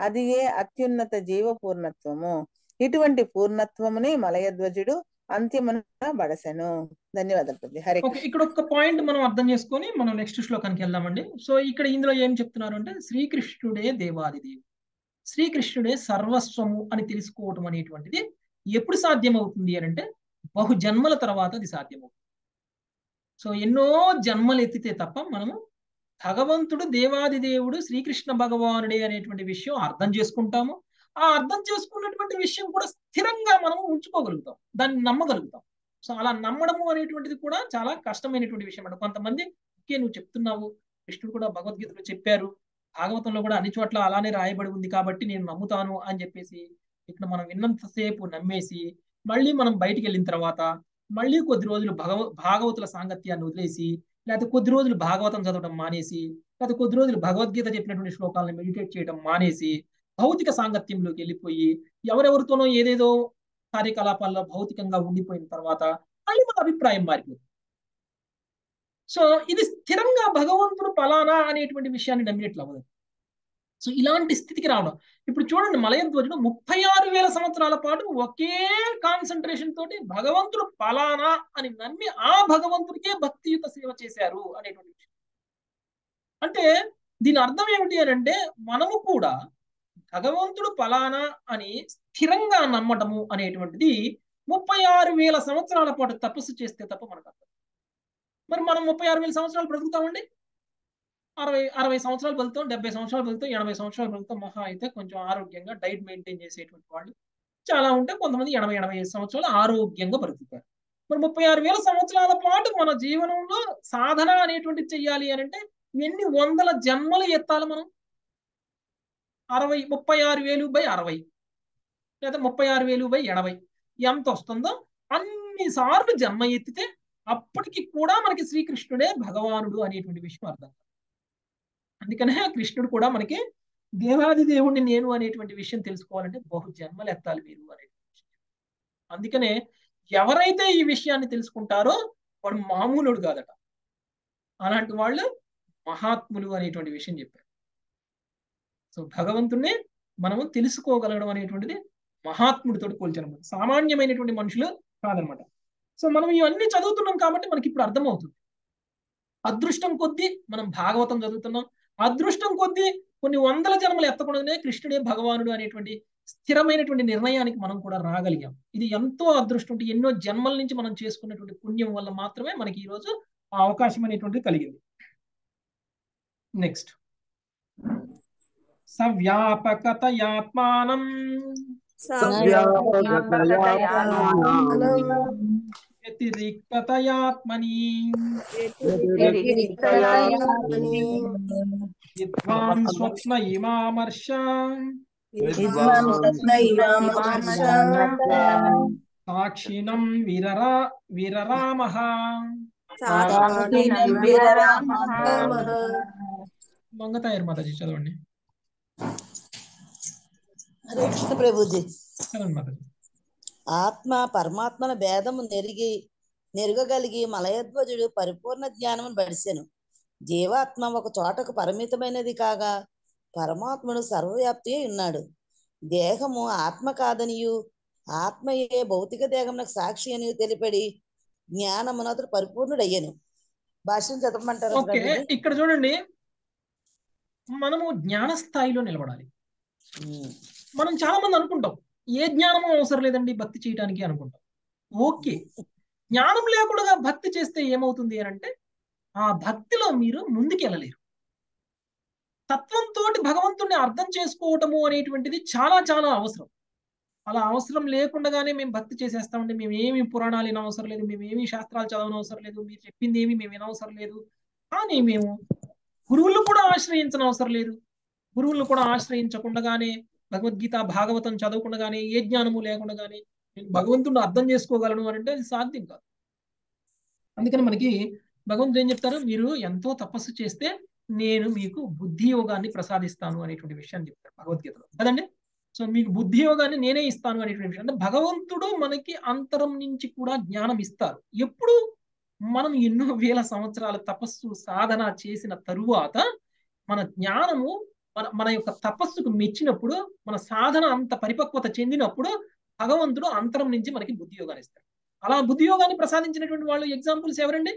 అది ఏ అత్యున్నత జీవ పూర్ణత్వము ఇటువంటి పూర్ణత్వముని మలయధ్వజుడు అంత్యమున బడసెను ధన్యవాదాలు ప్రభు హరే ఓకే ఇక్కడ ఒక పాయింట్ మనం అర్థం చేసుకొని మనం నెక్స్ట్ శ్లోకానికి వెళ్దామండి సో ఇక్కడ ఇందులో ఏం చెప్తున్నారు అంటే శ్రీకృష్ణుడే దేవాదిదేవుడు శ్రీకృష్ణుడే సర్వస్వము అని తెలుసుకోవటం అనేటువంటిది ఎప్పుడు సాధ్యమవుతుంది అని అంటే బహు జన్మల తర్వాత అది సాధ్యమవుతుంది సో ఎన్నో జన్మలు ఎత్తితే తప్ప మనము భగవంతుడు దేవాది దేవుడు శ్రీకృష్ణ భగవానుడే అనేటువంటి విషయం అర్థం చేసుకుంటాము ఆ అర్థం చేసుకున్నటువంటి విషయం కూడా స్థిరంగా మనము ఉంచుకోగలుగుతాం దాన్ని నమ్మగలుగుతాం సో అలా నమ్మడము అనేటువంటిది కూడా చాలా కష్టమైనటువంటి విషయం అంట కొంతమంది ఓకే నువ్వు చెప్తున్నావు కృష్ణుడు కూడా భగవద్గీతలో చెప్పారు భాగవతంలో కూడా అన్ని చోట్ల అలానే రాయబడి ఉంది కాబట్టి నేను నమ్ముతాను అని చెప్పేసి ఇక్కడ మనం విన్నంతసేపు నమ్మేసి మళ్ళీ మనం బయటికి వెళ్ళిన తర్వాత మళ్ళీ కొద్ది రోజులు భగవ భాగవతుల సాంగత్యాన్ని వదిలేసి లేకపోతే కొద్ది రోజులు భాగవతం చదవడం మానేసి లేకపోతే కొద్ది రోజులు భగవద్గీత చెప్పినటువంటి శ్లోకాలను మెడిటేట్ చేయడం మానేసి భౌతిక సాంగత్యంలోకి వెళ్ళిపోయి ఎవరెవరితోనో ఏదేదో కార్యకలాపాల్లో భౌతికంగా ఉండిపోయిన తర్వాత మళ్ళీ మన అభిప్రాయం మారిపోతుంది సో ఇది స్థిరంగా భగవంతుడు ఫలానా అనేటువంటి విషయాన్ని నమ్మినట్లు అవ్వదు సో ఇలాంటి స్థితికి రావడం ఇప్పుడు చూడండి మలయధ్వజుడు ముప్పై ఆరు వేల సంవత్సరాల పాటు ఒకే కాన్సన్ట్రేషన్ తోటి భగవంతుడు ఫలానా అని నమ్మి ఆ భగవంతుడికే భక్తియుత సేవ చేశారు అనేటువంటి విషయం అంటే దీని అర్థం ఏమిటి అని అంటే మనము కూడా భగవంతుడు ఫలానా అని స్థిరంగా నమ్మటము అనేటువంటిది ముప్పై ఆరు వేల సంవత్సరాల పాటు తపస్సు చేస్తే తప్ప మనకు అర్థం మరి మనం ముప్పై ఆరు వేల సంవత్సరాలు బ్రతుకుతామండి అరవై అరవై సంవత్సరాలు వెళ్తాం డెబ్బై సంవత్సరాలు వెళ్తాం ఎనభై సంవత్సరాలు వెళ్తాం మహా అయితే కొంచెం ఆరోగ్యంగా డైట్ మెయింటైన్ చేసేటువంటి వాళ్ళు చాలా ఉంటే కొంతమంది ఎనభై ఎనభై ఐదు సంవత్సరాలు ఆరోగ్యంగా బ్రతుకుతారు మరి ముప్పై ఆరు వేల సంవత్సరాల పాటు మన జీవనంలో సాధన అనేటువంటిది చెయ్యాలి అని అంటే ఎన్ని వందల జన్మలు ఎత్తాలి మనం అరవై ముప్పై ఆరు వేలు బై అరవై లేదా ముప్పై ఆరు వేలు బై ఎనభై ఎంత వస్తుందో అన్ని సార్లు జన్మ ఎత్తితే అప్పటికి కూడా మనకి శ్రీకృష్ణుడే భగవానుడు అనేటువంటి విషయం అర్థం అందుకనే కృష్ణుడు కూడా మనకి దేవాది దేవుణ్ణి నేను అనేటువంటి విషయం తెలుసుకోవాలంటే బహు జన్మలు ఎత్తాలి మీరు అనేటువంటి విషయం అందుకనే ఎవరైతే ఈ విషయాన్ని తెలుసుకుంటారో వాడు మామూలుడు కాదట అలాంటి వాళ్ళు మహాత్ములు అనేటువంటి విషయం చెప్పారు సో భగవంతుణ్ణి మనము తెలుసుకోగలగడం అనేటువంటిది మహాత్ముడితో పోల్చనమాట సామాన్యమైనటువంటి మనుషులు కాదనమాట సో మనం ఇవన్నీ చదువుతున్నాం కాబట్టి మనకి ఇప్పుడు అర్థమవుతుంది అదృష్టం కొద్దీ మనం భాగవతం చదువుతున్నాం అదృష్టం కొద్దీ కొన్ని వందల జన్మలు ఎత్తకుండానే కృష్ణుడే భగవానుడు అనేటువంటి స్థిరమైనటువంటి నిర్ణయానికి మనం కూడా రాగలిగాం ఇది ఎంతో అదృష్టం ఎన్నో జన్మల నుంచి మనం చేసుకున్నటువంటి పుణ్యం వల్ల మాత్రమే మనకి ఈ రోజు ఆ అవకాశం అనేటువంటిది కలిగింది నెక్స్ట్ సవ్యాపకతయాత్మానం వ్యతిరిక్తతయాత్మని విద్వాన్ స్వప్న ఇమామర్ష సాక్షిణం విరరా విరరామః మంగతాయర్ మాతాజీ చదవండి హరే కృష్ణ ప్రభుజీ చదవండి మాతాజీ ఆత్మ పరమాత్మల భేదము నెరిగి నెరుగగలిగి మలయధ్వజుడు పరిపూర్ణ జ్ఞానమును బడిసెను జీవాత్మ ఒక చోటకు పరిమితమైనది కాగా పరమాత్ముడు సర్వవ్యాప్తి అయి ఉన్నాడు దేహము ఆత్మ కాదనియు ఆత్మయే భౌతిక దేహమునకు సాక్షి అని తెలిపడి జ్ఞానమును అతడు పరిపూర్ణుడయ్యను భాష్యం చదవమంటారా ఓకే ప్రభుజీ? ఇక్కడ చూడండి మనము జ్ఞాన స్థాయిలో నిలబడాలి ఉమ్. మనం చాలా మంది అనుకుంటాం ఏ జ్ఞానము అవసరం లేదండి భక్తి చేయడానికి అనుకుంటాం ఓకే జ్ఞానం లేకుండా భక్తి చేస్తే ఏమవుతుంది అని అంటే ఆ భక్తిలో మీరు ముందుకు వెళ్ళలేరు తత్వంతో భగవంతుడిని అర్థం చేసుకోవటము అనేటువంటిది చాలా చాలా అవసరం అలా అవసరం లేకుండానే మేము భక్తి చేసేస్తామంటే మేము ఏమి పురాణాలు వినవసరం లేదు మేము ఏమి శాస్త్రాలు చదవనవసరం లేదు మీరు చెప్పింది ఏమి మేము వినవసరం లేదు కానీ మేము గురువులను కూడా ఆశ్రయించనవసరం అవసరం లేదు గురువులను కూడా ఆశ్రయించకుండానే భగవద్గీత భాగవతం చదవకుండానే ఏ జ్ఞానము లేకుండానే నేను భగవంతుడిని అర్థం చేసుకోగలను అని అంటే అది సాధ్యం కాదు అందుకని మనకి భగవంతుడు ఏం చెప్తారు మీరు ఎంతో తపస్సు చేస్తే నేను మీకు బుద్ధి యోగాన్ని ప్రసాదిస్తాను అనేటువంటి విషయాన్ని చెప్తారు భగవద్గీతలో కదండి సో మీకు బుద్ధి యోగాన్ని నేనే ఇస్తాను అనేటువంటి విషయం అంటే భగవంతుడు మనకి అంతరం నుంచి కూడా జ్ఞానం ఇస్తారు ఎప్పుడు మనం ఎన్నో వేల సంవత్సరాల తపస్సు సాధన చేసిన తరువాత మన జ్ఞానము మన మన యొక్క తపస్సుకు మెచ్చినప్పుడు మన సాధన అంత పరిపక్వత చెందినప్పుడు భగవంతుడు అంతరం నుంచి మనకి బుద్ధి యోగాన్ని ఇస్తాడు అలా బుద్ధి యోగాన్ని ప్రసాదించినటువంటి వాళ్ళు ఎగ్జాంపుల్స్ ఎవరండి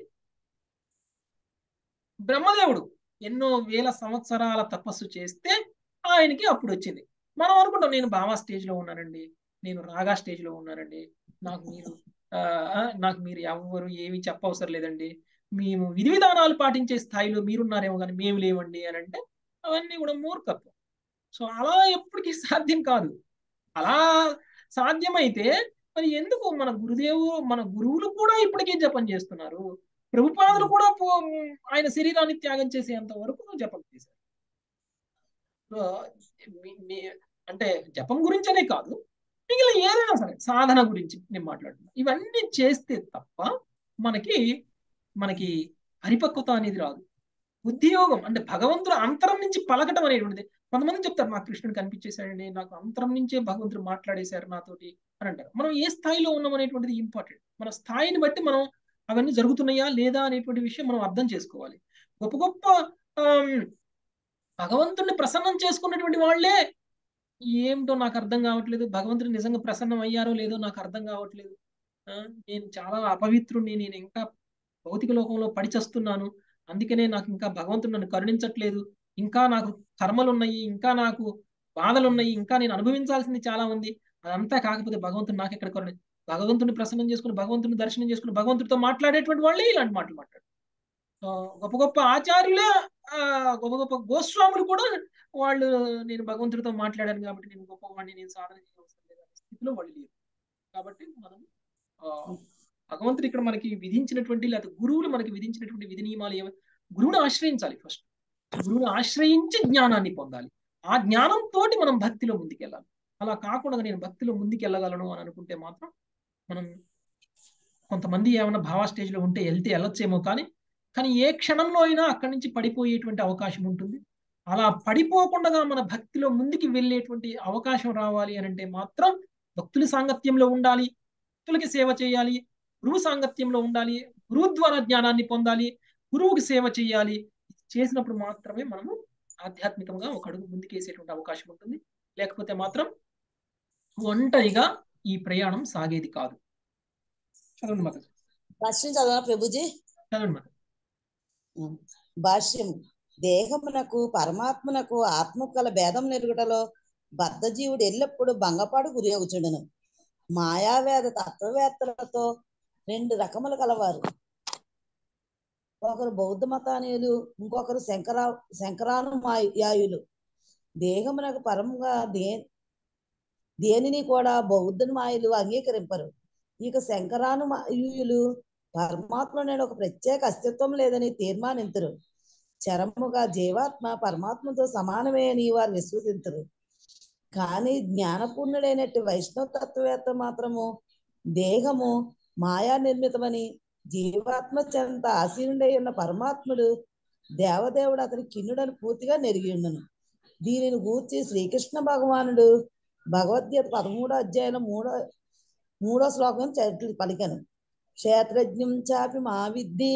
బ్రహ్మదేవుడు ఎన్నో వేల సంవత్సరాల తపస్సు చేస్తే ఆయనకి అప్పుడు వచ్చింది మనం అనుకుంటాం నేను భావా స్టేజ్ లో ఉన్నానండి నేను రాగా స్టేజ్ లో ఉన్నానండి నాకు మీరు ఆ, ఆ, నాకు మీరు ఎవ్వరు ఏమి చెప్పవసరం లేదండి మేము విధి విధానాలు పాటించే స్థాయిలో మీరున్నారేమో కానీ మేము లేవండి అని అంటే అవన్నీ కూడా మూర్ఖత్వం సో అలా ఎప్పటికీ సాధ్యం కాదు అలా సాధ్యమైతే మరి ఎందుకు మన గురుదేవు మన గురువులు కూడా ఇప్పటికే జపం చేస్తున్నారు ప్రభుపాదులు కూడా పో- ఆయన శరీరాన్ని త్యాగం చేసేంత వరకు జపం చేశారు సో, మీ- మీ- అంటే జపం గురించనే కాదు మిగిలిన ఏదైనా సరే సాధన గురించి నేను మాట్లాడుతున్నా ఇవన్నీ చేస్తే తప్ప మనకి మనకి పరిపక్వత అనేది రాదు బుద్ధియోగం అంటే భగవంతుడు అంతరం నుంచి పలకటం అనేటువంటిది కొంతమంది చెప్తారు నాకు కృష్ణుడు కనిపించేశాడండి నాకు అంతరం నుంచే భగవంతుడు మాట్లాడేశారు నాతోటి అని అంటారు మనం ఏ స్థాయిలో ఉన్నాం అనేటువంటిది ఇంపార్టెంట్ మన స్థాయిని బట్టి మనం అవన్నీ జరుగుతున్నాయా లేదా అనేటువంటి విషయం మనం అర్థం చేసుకోవాలి గొప్ప గొప్ప ఆమ్, భగవంతుడిని ప్రసన్నం చేసుకున్నటువంటి వాళ్ళే ఏమిటో నాకు అర్థం కావట్లేదు భగవంతుడు నిజంగా ప్రసన్నం అయ్యారో లేదో నాకు అర్థం కావట్లేదు ఆ, నేను చాలా అపవిత్రుణ్ణి నేను ఇంకా భౌతిక లోకంలో పడిచస్తున్నాను అందుకనే నాకు ఇంకా భగవంతుడు నన్ను కరుణించట్లేదు ఇంకా నాకు కర్మలు ఉన్నాయి ఇంకా నాకు బాధలు ఉన్నాయి ఇంకా నేను అనుభవించాల్సింది చాలా ఉంది అదంతా కాకపోతే భగవంతుడు నాకు ఎక్కడ కరుణ భగవంతుని ప్రసన్నం చేసుకుని భగవంతుని దర్శనం చేసుకుని భగవంతుడితో మాట్లాడేటువంటి వాళ్ళే ఇలాంటి మాటలు మాట్లాడు ఆ, గొప్ప గొప్ప ఆచార్యులే ఆ, గొప్ప గొప్ప గోస్వాములు కూడా వాళ్ళు నేను భగవంతుడితో మాట్లాడాను కాబట్టి నేను గొప్పవాడిని నేను సాధన చేయవలసిన లేదు అనే స్థితిలో వాళ్ళు లేరు కాబట్టి మనం ఆ, భగవంతుడు ఇక్కడ మనకి విధించినటువంటి లేదా గురువులు మనకి విధించినటువంటి విధి నియమాలు ఏమి గురువుని ఆశ్రయించాలి ఫస్ట్ గురువుని ఆశ్రయించి జ్ఞానాన్ని పొందాలి ఆ జ్ఞానంతో మనం భక్తిలో ముందుకెళ్ళాలి అలా కాకుండా నేను భక్తిలో ముందుకెళ్ళగలను అని అనుకుంటే మాత్రం మనం కొంతమంది ఏమైనా భావ స్టేజ్ లో ఉంటే వెళ్తే వెళ్ళొచ్చేమో కానీ కానీ ఏ క్షణంలో అయినా అక్కడి నుంచి పడిపోయేటువంటి అవకాశం ఉంటుంది అలా పడిపోకుండా మన భక్తిలో ముందుకు వెళ్ళేటువంటి అవకాశం రావాలి అని అంటే మాత్రం భక్తుల సాంగత్యంలో ఉండాలి భక్తులకి సేవ చేయాలి గురువు సాంగత్యంలో ఉండాలి గురువు ద్వారా జ్ఞానాన్ని పొందాలి గురువుకి సేవ చేయాలి చేసినప్పుడు మాత్రమే మనము ఆధ్యాత్మికంగా ఒక అడుగు ముందుకేసేటువంటి అవకాశం ఉంటుంది లేకపోతే మాత్రం ఒంటరిగా ఈ ప్రయాణం సాగేది కాదు చదవండి మాత భాష్యం చదవనా ప్రభుజీ చదవండి మాత భాష్యం దేహమునకు పరమాత్మనకు ఆత్మకు గల భేదం నెరుగుటలో బద్ధజీవుడు ఎల్లప్పుడూ భంగపాడు గురి అవుచుండును మాయావేద తత్వవేత్తలతో రెండు రకములు కలవారు ఒకరు బౌద్ధ మతానీయులు ఇంకొకరు శంకరా శంకరాను యాయులు దేహమునకు పరముగా దే దేనిని కూడా బౌద్ధ మాయలు అంగీకరింపరు ఇక శంకరాను మాయులు పరమాత్మ నేను ఒక ప్రత్యేక అస్తిత్వం లేదని తీర్మానించరు చరముగా జీవాత్మ పరమాత్మతో సమానమే అని వారు విశ్వసించరు కానీ జ్ఞానపూర్ణుడైనట్టు వైష్ణవ తత్వవేత్త మాత్రము దేహము మాయా నిర్మితమని జీవాత్మ చెంత ఆసీనుడై ఉన్న పరమాత్ముడు దేవదేవుడు అతని కిన్నుడని పూర్తిగా నెరిగి ఉండను దీనిని గూర్చి శ్రీకృష్ణ భగవానుడు భగవద్గీత పదమూడో అధ్యాయంలో మూడో మూడో శ్లోకం చరిత్ర పలికను క్షేత్రజ్ఞం చాపి మా విద్ధి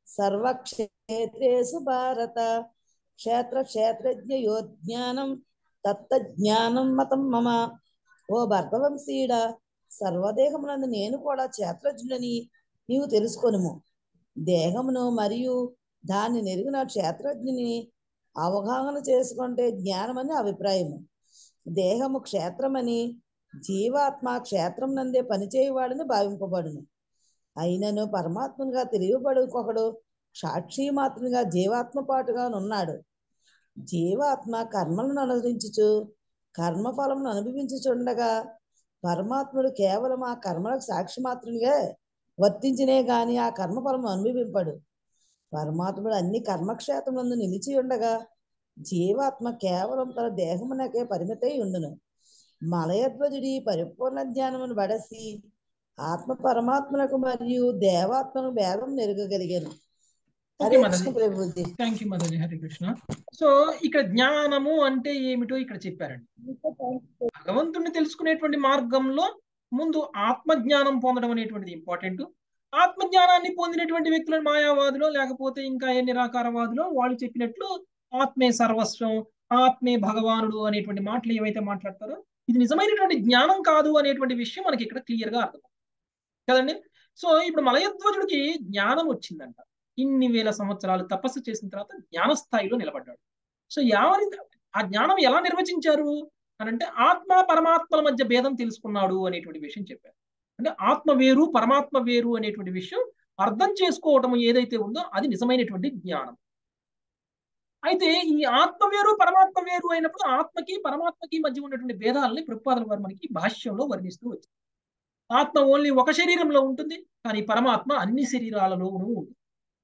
సర్వక్షేత్రేషు భారత క్షేత్ర క్షేత్రజ్ఞ యో జ్ఞానం తత్తజ్ఞానం మతం మమ ఓ భర్తవంశీయుడ సర్వదేహమునందు నేను కూడా క్షేత్రజ్ఞుడని నీవు తెలుసుకొనుము దేహమును మరియు దాన్ని నెరిగిన క్షేత్రజ్ఞుని అవగాహన చేసుకుంటే జ్ఞానమని అభిప్రాయము దేహము క్షేత్రమని జీవాత్మ క్షేత్రం నందే పనిచేయవాడని భావింపబడును అయినను పరమాత్మగా తెలియబడుకొకడు సాక్షి మాత్రంగా జీవాత్మ పాటుగా ఉన్నాడు జీవాత్మ కర్మలను అనుసరించుచు కర్మఫలమును అనుభవించుచుండగా పరమాత్ముడు కేవలం ఆ కర్మలకు సాక్షి మాత్రంగా వర్తించినే గాని ఆ కర్మఫలము అనుభవింపడు పరమాత్ముడు అన్ని కర్మక్షేత్రములందు నిలిచి ఉండగా జీవాత్మ కేవలం తన దేహమునకే పరిమితై ఉండును మలయధ్వజుడి పరిపూర్ణ జ్ఞానమును బడసి ఆత్మ పరమాత్మలకు మరియు దేవాత్మను భేదం నెరగగలిగాను Hare Krishna Prabhuji thank you mother Hari Krishna so ఇక్కడ జ్ఞానము అంటే ఏమిటో ఇక్కడ చెప్పారండి భగవంతుడిని తెలుసుకునేటువంటి మార్గంలో ముందు ఆత్మ జ్ఞానం పొందడం అనేటువంటిది ఇంపార్టెంట్ ఆత్మ జ్ఞానాన్ని పొందినటువంటి వ్యక్తులు మాయావాదులో లేకపోతే ఇంకా ఏ నిరాకారవాదులో వాళ్ళు చెప్పినట్లు ఆత్మే సర్వస్వం ఆత్మే భగవానుడు అనేటువంటి మాటలు ఏవైతే మాట్లాడతారో ఇది నిజమైనటువంటి జ్ఞానం కాదు అనేటువంటి విషయం మనకి ఇక్కడ క్లియర్ గా అర్థం కదండి సో ఇప్పుడు మలయధ్వజుడికి జ్ఞానం వచ్చిందంట ఇన్ని వేల సంవత్సరాలు తపస్సు చేసిన తర్వాత జ్ఞాన స్థాయిలో నిలబడ్డాడు సో యావని ఆ జ్ఞానం ఎలా నిర్వచించారు అని అంటే ఆత్మ పరమాత్మల మధ్య భేదం తెలుసుకున్నాడు అనేటువంటి విషయం చెప్పారు అంటే ఆత్మ వేరు పరమాత్మ వేరు అనేటువంటి విషయం అర్థం చేసుకోవటం ఏదైతే ఉందో అది నిజమైనటువంటి జ్ఞానం అయితే ఈ ఆత్మ వేరు పరమాత్మ వేరు అయినప్పుడు ఆత్మకి పరమాత్మకి మధ్య ఉన్నటువంటి భేదాలని ప్రభుపాదుల వారు మనకి భాష్యంలో వర్ణిస్తూ వచ్చారు ఆత్మ ఓన్లీ ఒక శరీరంలో ఉంటుంది కానీ పరమాత్మ అన్ని శరీరాలలోనూ ఉంటుంది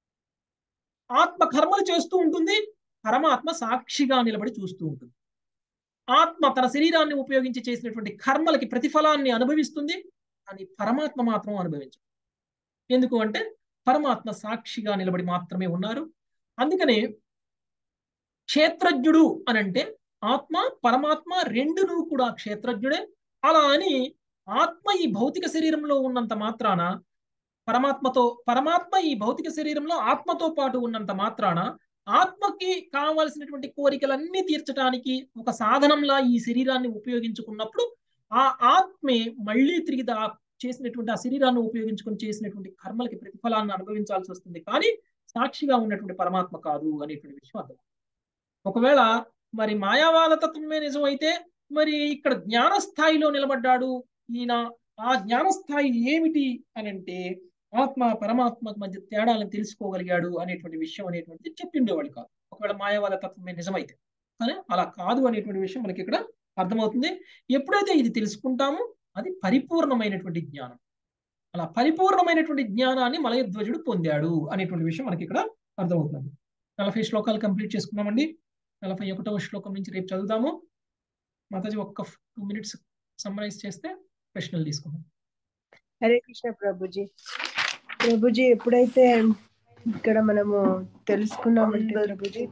ఆత్మ కర్మలు చేస్తూ ఉంటుంది పరమాత్మ సాక్షిగా నిలబడి చూస్తూ ఉంటుంది ఆత్మ తన శరీరాన్ని ఉపయోగించి చేసినటువంటి కర్మలకి ప్రతిఫలాన్ని అనుభవిస్తుంది కానీ పరమాత్మ మాత్రం అనుభవించదు ఎందుకు అంటే పరమాత్మ సాక్షిగా నిలబడి మాత్రమే ఉన్నారు అందుకనే క్షేత్రజ్ఞుడు అని అంటే ఆత్మ పరమాత్మ రెండును కూడా క్షేత్రజ్ఞుడే అలా అని ఆత్మ ఈ భౌతిక శరీరంలో ఉన్నంత మాత్రాన పరమాత్మతో పరమాత్మ ఈ భౌతిక శరీరంలో ఆత్మతో పాటు ఉన్నంత మాత్రాన ఆత్మకి కావలసినటువంటి కోరికలన్నీ తీర్చడానికి ఒక సాధనంలా ఈ శరీరాన్ని ఉపయోగించుకున్నప్పుడు ఆ ఆత్మే మళ్ళీ తిరిగి దా చేసినటువంటి ఆ శరీరాన్ని ఉపయోగించుకొని చేసినటువంటి కర్మలకి ప్రతిఫలాన్ని అనుభవించాల్సి వస్తుంది కానీ సాక్షిగా ఉన్నటువంటి పరమాత్మ కాదు అనేటువంటి విషయం అర్థం ఒకవేళ మరి మాయావాద తత్వమే నిజమైతే మరి ఇక్కడ జ్ఞాన స్థాయిలో నిలబడ్డాడు ఈయన ఆ జ్ఞాన స్థాయి ఏమిటి అని అంటే ఆత్మ పరమాత్మ మధ్య తేడాలను తెలుసుకోగలిగాడు అనేటువంటి విషయం అనేటువంటిది చెప్పిండేవాళ్ళు కాదు ఒకవేళ మాయావాద తత్వమే నిజమైతే కానీ అలా కాదు అనేటువంటి విషయం మనకి ఇక్కడ అర్థమవుతుంది ఎప్పుడైతే ఇది తెలుసుకుంటామో అది పరిపూర్ణమైనటువంటి జ్ఞానం అలా పరిపూర్ణమైనటువంటి జ్ఞానాన్ని మలయధ్వజుడు పొందాడు అనేటువంటి విషయం మనకి ఇక్కడ అర్థమవుతుంది నలభై శ్లోకాలు కంప్లీట్ చేసుకున్నామండి నలభై ఒకటవ శ్లోకం నుంచి రేపు చదువుదాము మాతాజీ ఒక్క టూ మినిట్స్ సమ్మరైజ్ చేస్తే ప్రశ్నలు తీసుకుందాం హరే కృష్ణ ప్రభుజీ ప్రభుజీ ఎప్పుడైతే ఇక్కడ మనము తెలుసుకున్నామంటే ప్రభుజీ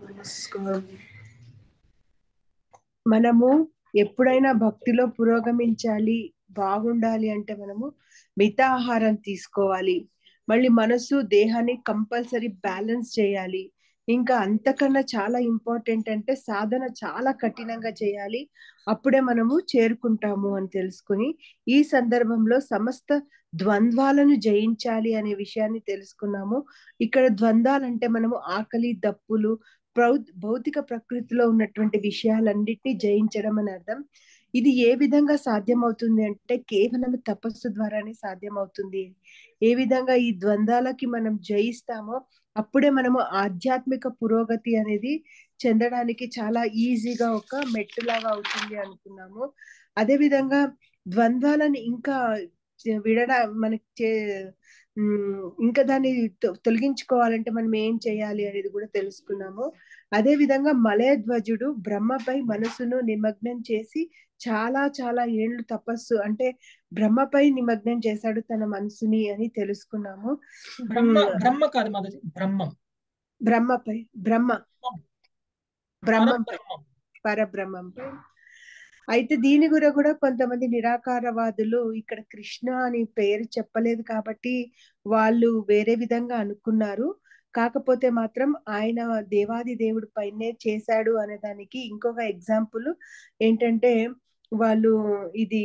మనము ఎప్పుడైనా భక్తిలో పురోగమించాలి బాగుండాలి అంటే మనము మితాహారం తీసుకోవాలి మళ్ళీ మనసు దేహాన్ని కంపల్సరీ బ్యాలెన్స్ చేయాలి ఇంకా అంతకన్నా చాలా ఇంపార్టెంట్ అంటే సాధన చాలా కఠినంగా చేయాలి అప్పుడే మనము చేరుకుంటాము అని తెలుసుకుని ఈ సందర్భంలో సమస్త ద్వంద్వాలను జయించాలి అనే విషయాన్ని తెలుసుకున్నాము ఇక్కడ ద్వంద్వాలంటే మనము ఆకలి దప్పులు భౌతిక ప్రకృతిలో ఉన్నటువంటి విషయాలన్నిటినీ జయించడం అని అర్థం ఇది ఏ విధంగా సాధ్యమవుతుంది అంటే కేవలం తపస్సు ద్వారానే సాధ్యమవుతుంది ఏ విధంగా ఈ ద్వంద్వాలకి మనం జయిస్తామో అప్పుడే మనము ఆధ్యాత్మిక పురోగతి అనేది చెందడానికి చాలా ఈజీగా ఒక మెట్టులాగా అవుతుంది అనుకున్నాము అదే విధంగా ద్వంద్వాలను ఇంకా విడడా మనకి చే ఇంకా దాన్ని తొలగించుకోవాలంటే మనం ఏం చేయాలి అనేది కూడా తెలుసుకున్నాము అదే విధంగా మలయధ్వజుడు బ్రహ్మపై మనసును నిమగ్నం చేసి చాలా చాలా ఏళ్ళు తపస్సు అంటే బ్రహ్మపై నిమగ్నం చేశాడు తన మనసుని అని తెలుసుకున్నాము బ్రహ్మ బ్రహ్మ కాదు మాధవి బ్రహ్మం బ్రహ్మపై బ్రహ్మ బ్రహ్మంపై పరబ్రహ్మం పరబ్రహ్మంపై అయితే దీని గురించి కూడా కొంతమంది నిరాకారవాదులు ఇక్కడ కృష్ణ అని పేరు చెప్పలేదు కాబట్టి వాళ్ళు వేరే విధంగా అనుకున్నారు కాకపోతే మాత్రం ఆయన దేవాది దేవుడి పైనే చేశాడు అనే దానికి ఇంకొక ఎగ్జాంపుల్ ఏంటంటే వాళ్ళు ఇది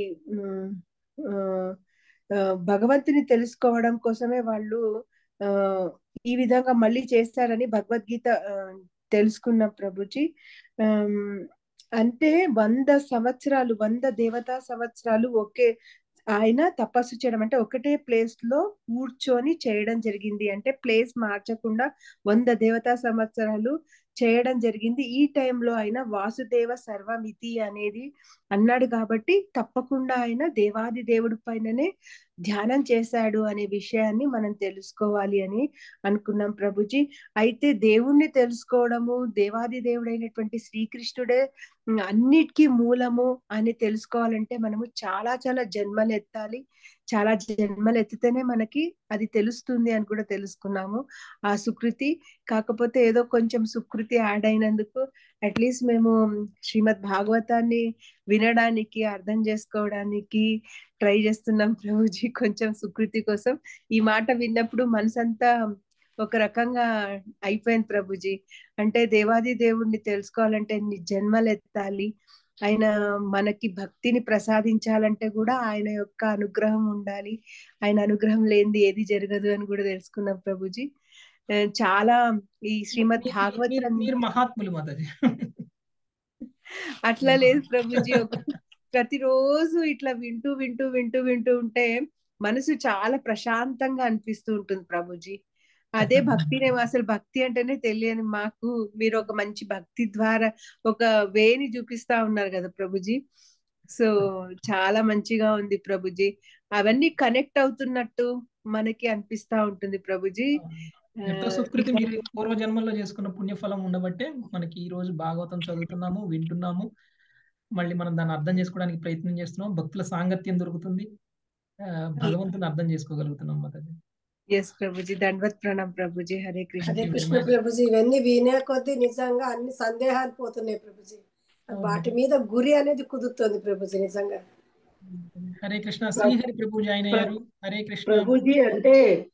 భగవంతుని తెలుసుకోవడం కోసమే వాళ్ళు ఆ ఈ విధంగా మళ్ళీ చేస్తారని భగవద్గీత తెలుసుకున్నాం ప్రభుజీ అంటే వంద సంవత్సరాలు వంద దేవతా సంవత్సరాలు ఒకే ఆయన తపస్సు చేయడం అంటే ఒకటే ప్లేస్ లో కూర్చొని చేయడం జరిగింది అంటే ప్లేస్ మార్చకుండా వంద దేవతా సంవత్సరాలు చేయడం జరిగింది ఈ టైంలో ఆయన వాసుదేవ సర్వమితి అనేది అన్నాడు కాబట్టి తప్పకుండా ఆయన దేవాది దేవుడి పైననే ధ్యానం చేశాడు అనే విషయాన్ని మనం తెలుసుకోవాలి అని అనుకున్నాం ప్రభుజీ అయితే దేవుణ్ణి తెలుసుకోవడము దేవాది దేవుడైనటువంటి శ్రీకృష్ణుడే అన్నిటికీ మూలము అని తెలుసుకోవాలంటే మనము చాలా చాలా జన్మలు ఎత్తాలి చాలా జన్మలు ఎత్తితేనే మనకి అది తెలుస్తుంది అని కూడా తెలుసుకున్నాము ఆ సుకృతి కాకపోతే ఏదో కొంచెం సుకృతి యాడ్ అయినందుకు అట్లీస్ట్ మేము శ్రీమద్ భాగవతాన్ని వినడానికి అర్థం చేసుకోవడానికి ట్రై చేస్తున్నాం ప్రభుజీ కొంచెం సుకృతి కోసం ఈ మాట విన్నప్పుడు మనసంతా ఒక రకంగా అయిపోయింది ప్రభుజీ అంటే దేవాది దేవుణ్ణి తెలుసుకోవాలంటే ఎన్ని జన్మలు ఎత్తాలి ఆయన మనకి భక్తిని ప్రసాదించాలంటే కూడా ఆయన యొక్క అనుగ్రహం ఉండాలి ఆయన అనుగ్రహం లేనిది ఏది జరగదు అని కూడా తెలుసుకున్నాం ప్రభుజీ ఆ, చాలా ఈ శ్రీమద్ మీ- మీ- మీరు భాగవతం మీరు మహాత్ములు మాతాజీ అట్లా లేదు ప్రభుజీ ఒక ప్రతిరోజు ఇట్లా వింటూ వింటూ వింటూ వింటూ ఉంటే మనసు చాలా ప్రశాంతంగా అనిపిస్తూ ఉంటుంది ప్రభుజీ అదే భక్తినేమో అసలు భక్తి అంటేనే తెలియని మాకు మీరు ఒక మంచి భక్తి ద్వారా ఒక వేని చూపిస్తా ఉన్నారు కదా ప్రభుజీ సో చాలా మంచిగా ఉంది ప్రభుజీ అవన్నీ కనెక్ట్ అవుతున్నట్టు మనకి అనిపిస్తా ఉంటుంది ప్రభుజీ ఆ, ఎంతో సుకృతి మీరు పూర్వ జన్మల్లో చేసుకున్న పుణ్యఫలం ఉండబట్టే మనకి ఈ రోజు భాగవతం చదువుతున్నాము వింటున్నాము మళ్ళీ మనం దాన్ని అర్థం చేసుకోవడానికి ప్రయత్నం చేస్తున్నాం భక్తుల సాంగత్యం దొరుకుతుంది ఆ, భగవంతుని అర్థం చేసుకోగలుగుతున్నాం మాతాజీ ఎస్ ప్రభుజీ దండవత్ ప్రణాం ప్రభుజీ Hare Krishna Thank Hare you very Krishna much. ప్రభుజీ ఇవన్నీ వినే కొద్దీ నిజంగా అన్ని సందేహాలు పోతున్నాయి ప్రభుజీ వాటి మీద గురి అనేది కుదురుతుంది ప్రభుజీ నిజంగా హరే కృష్ణ శ్రీహరి ప్రభు జాయిన్ అయ్యారు హరే కృష్ణ ప్రభుజీ అంటే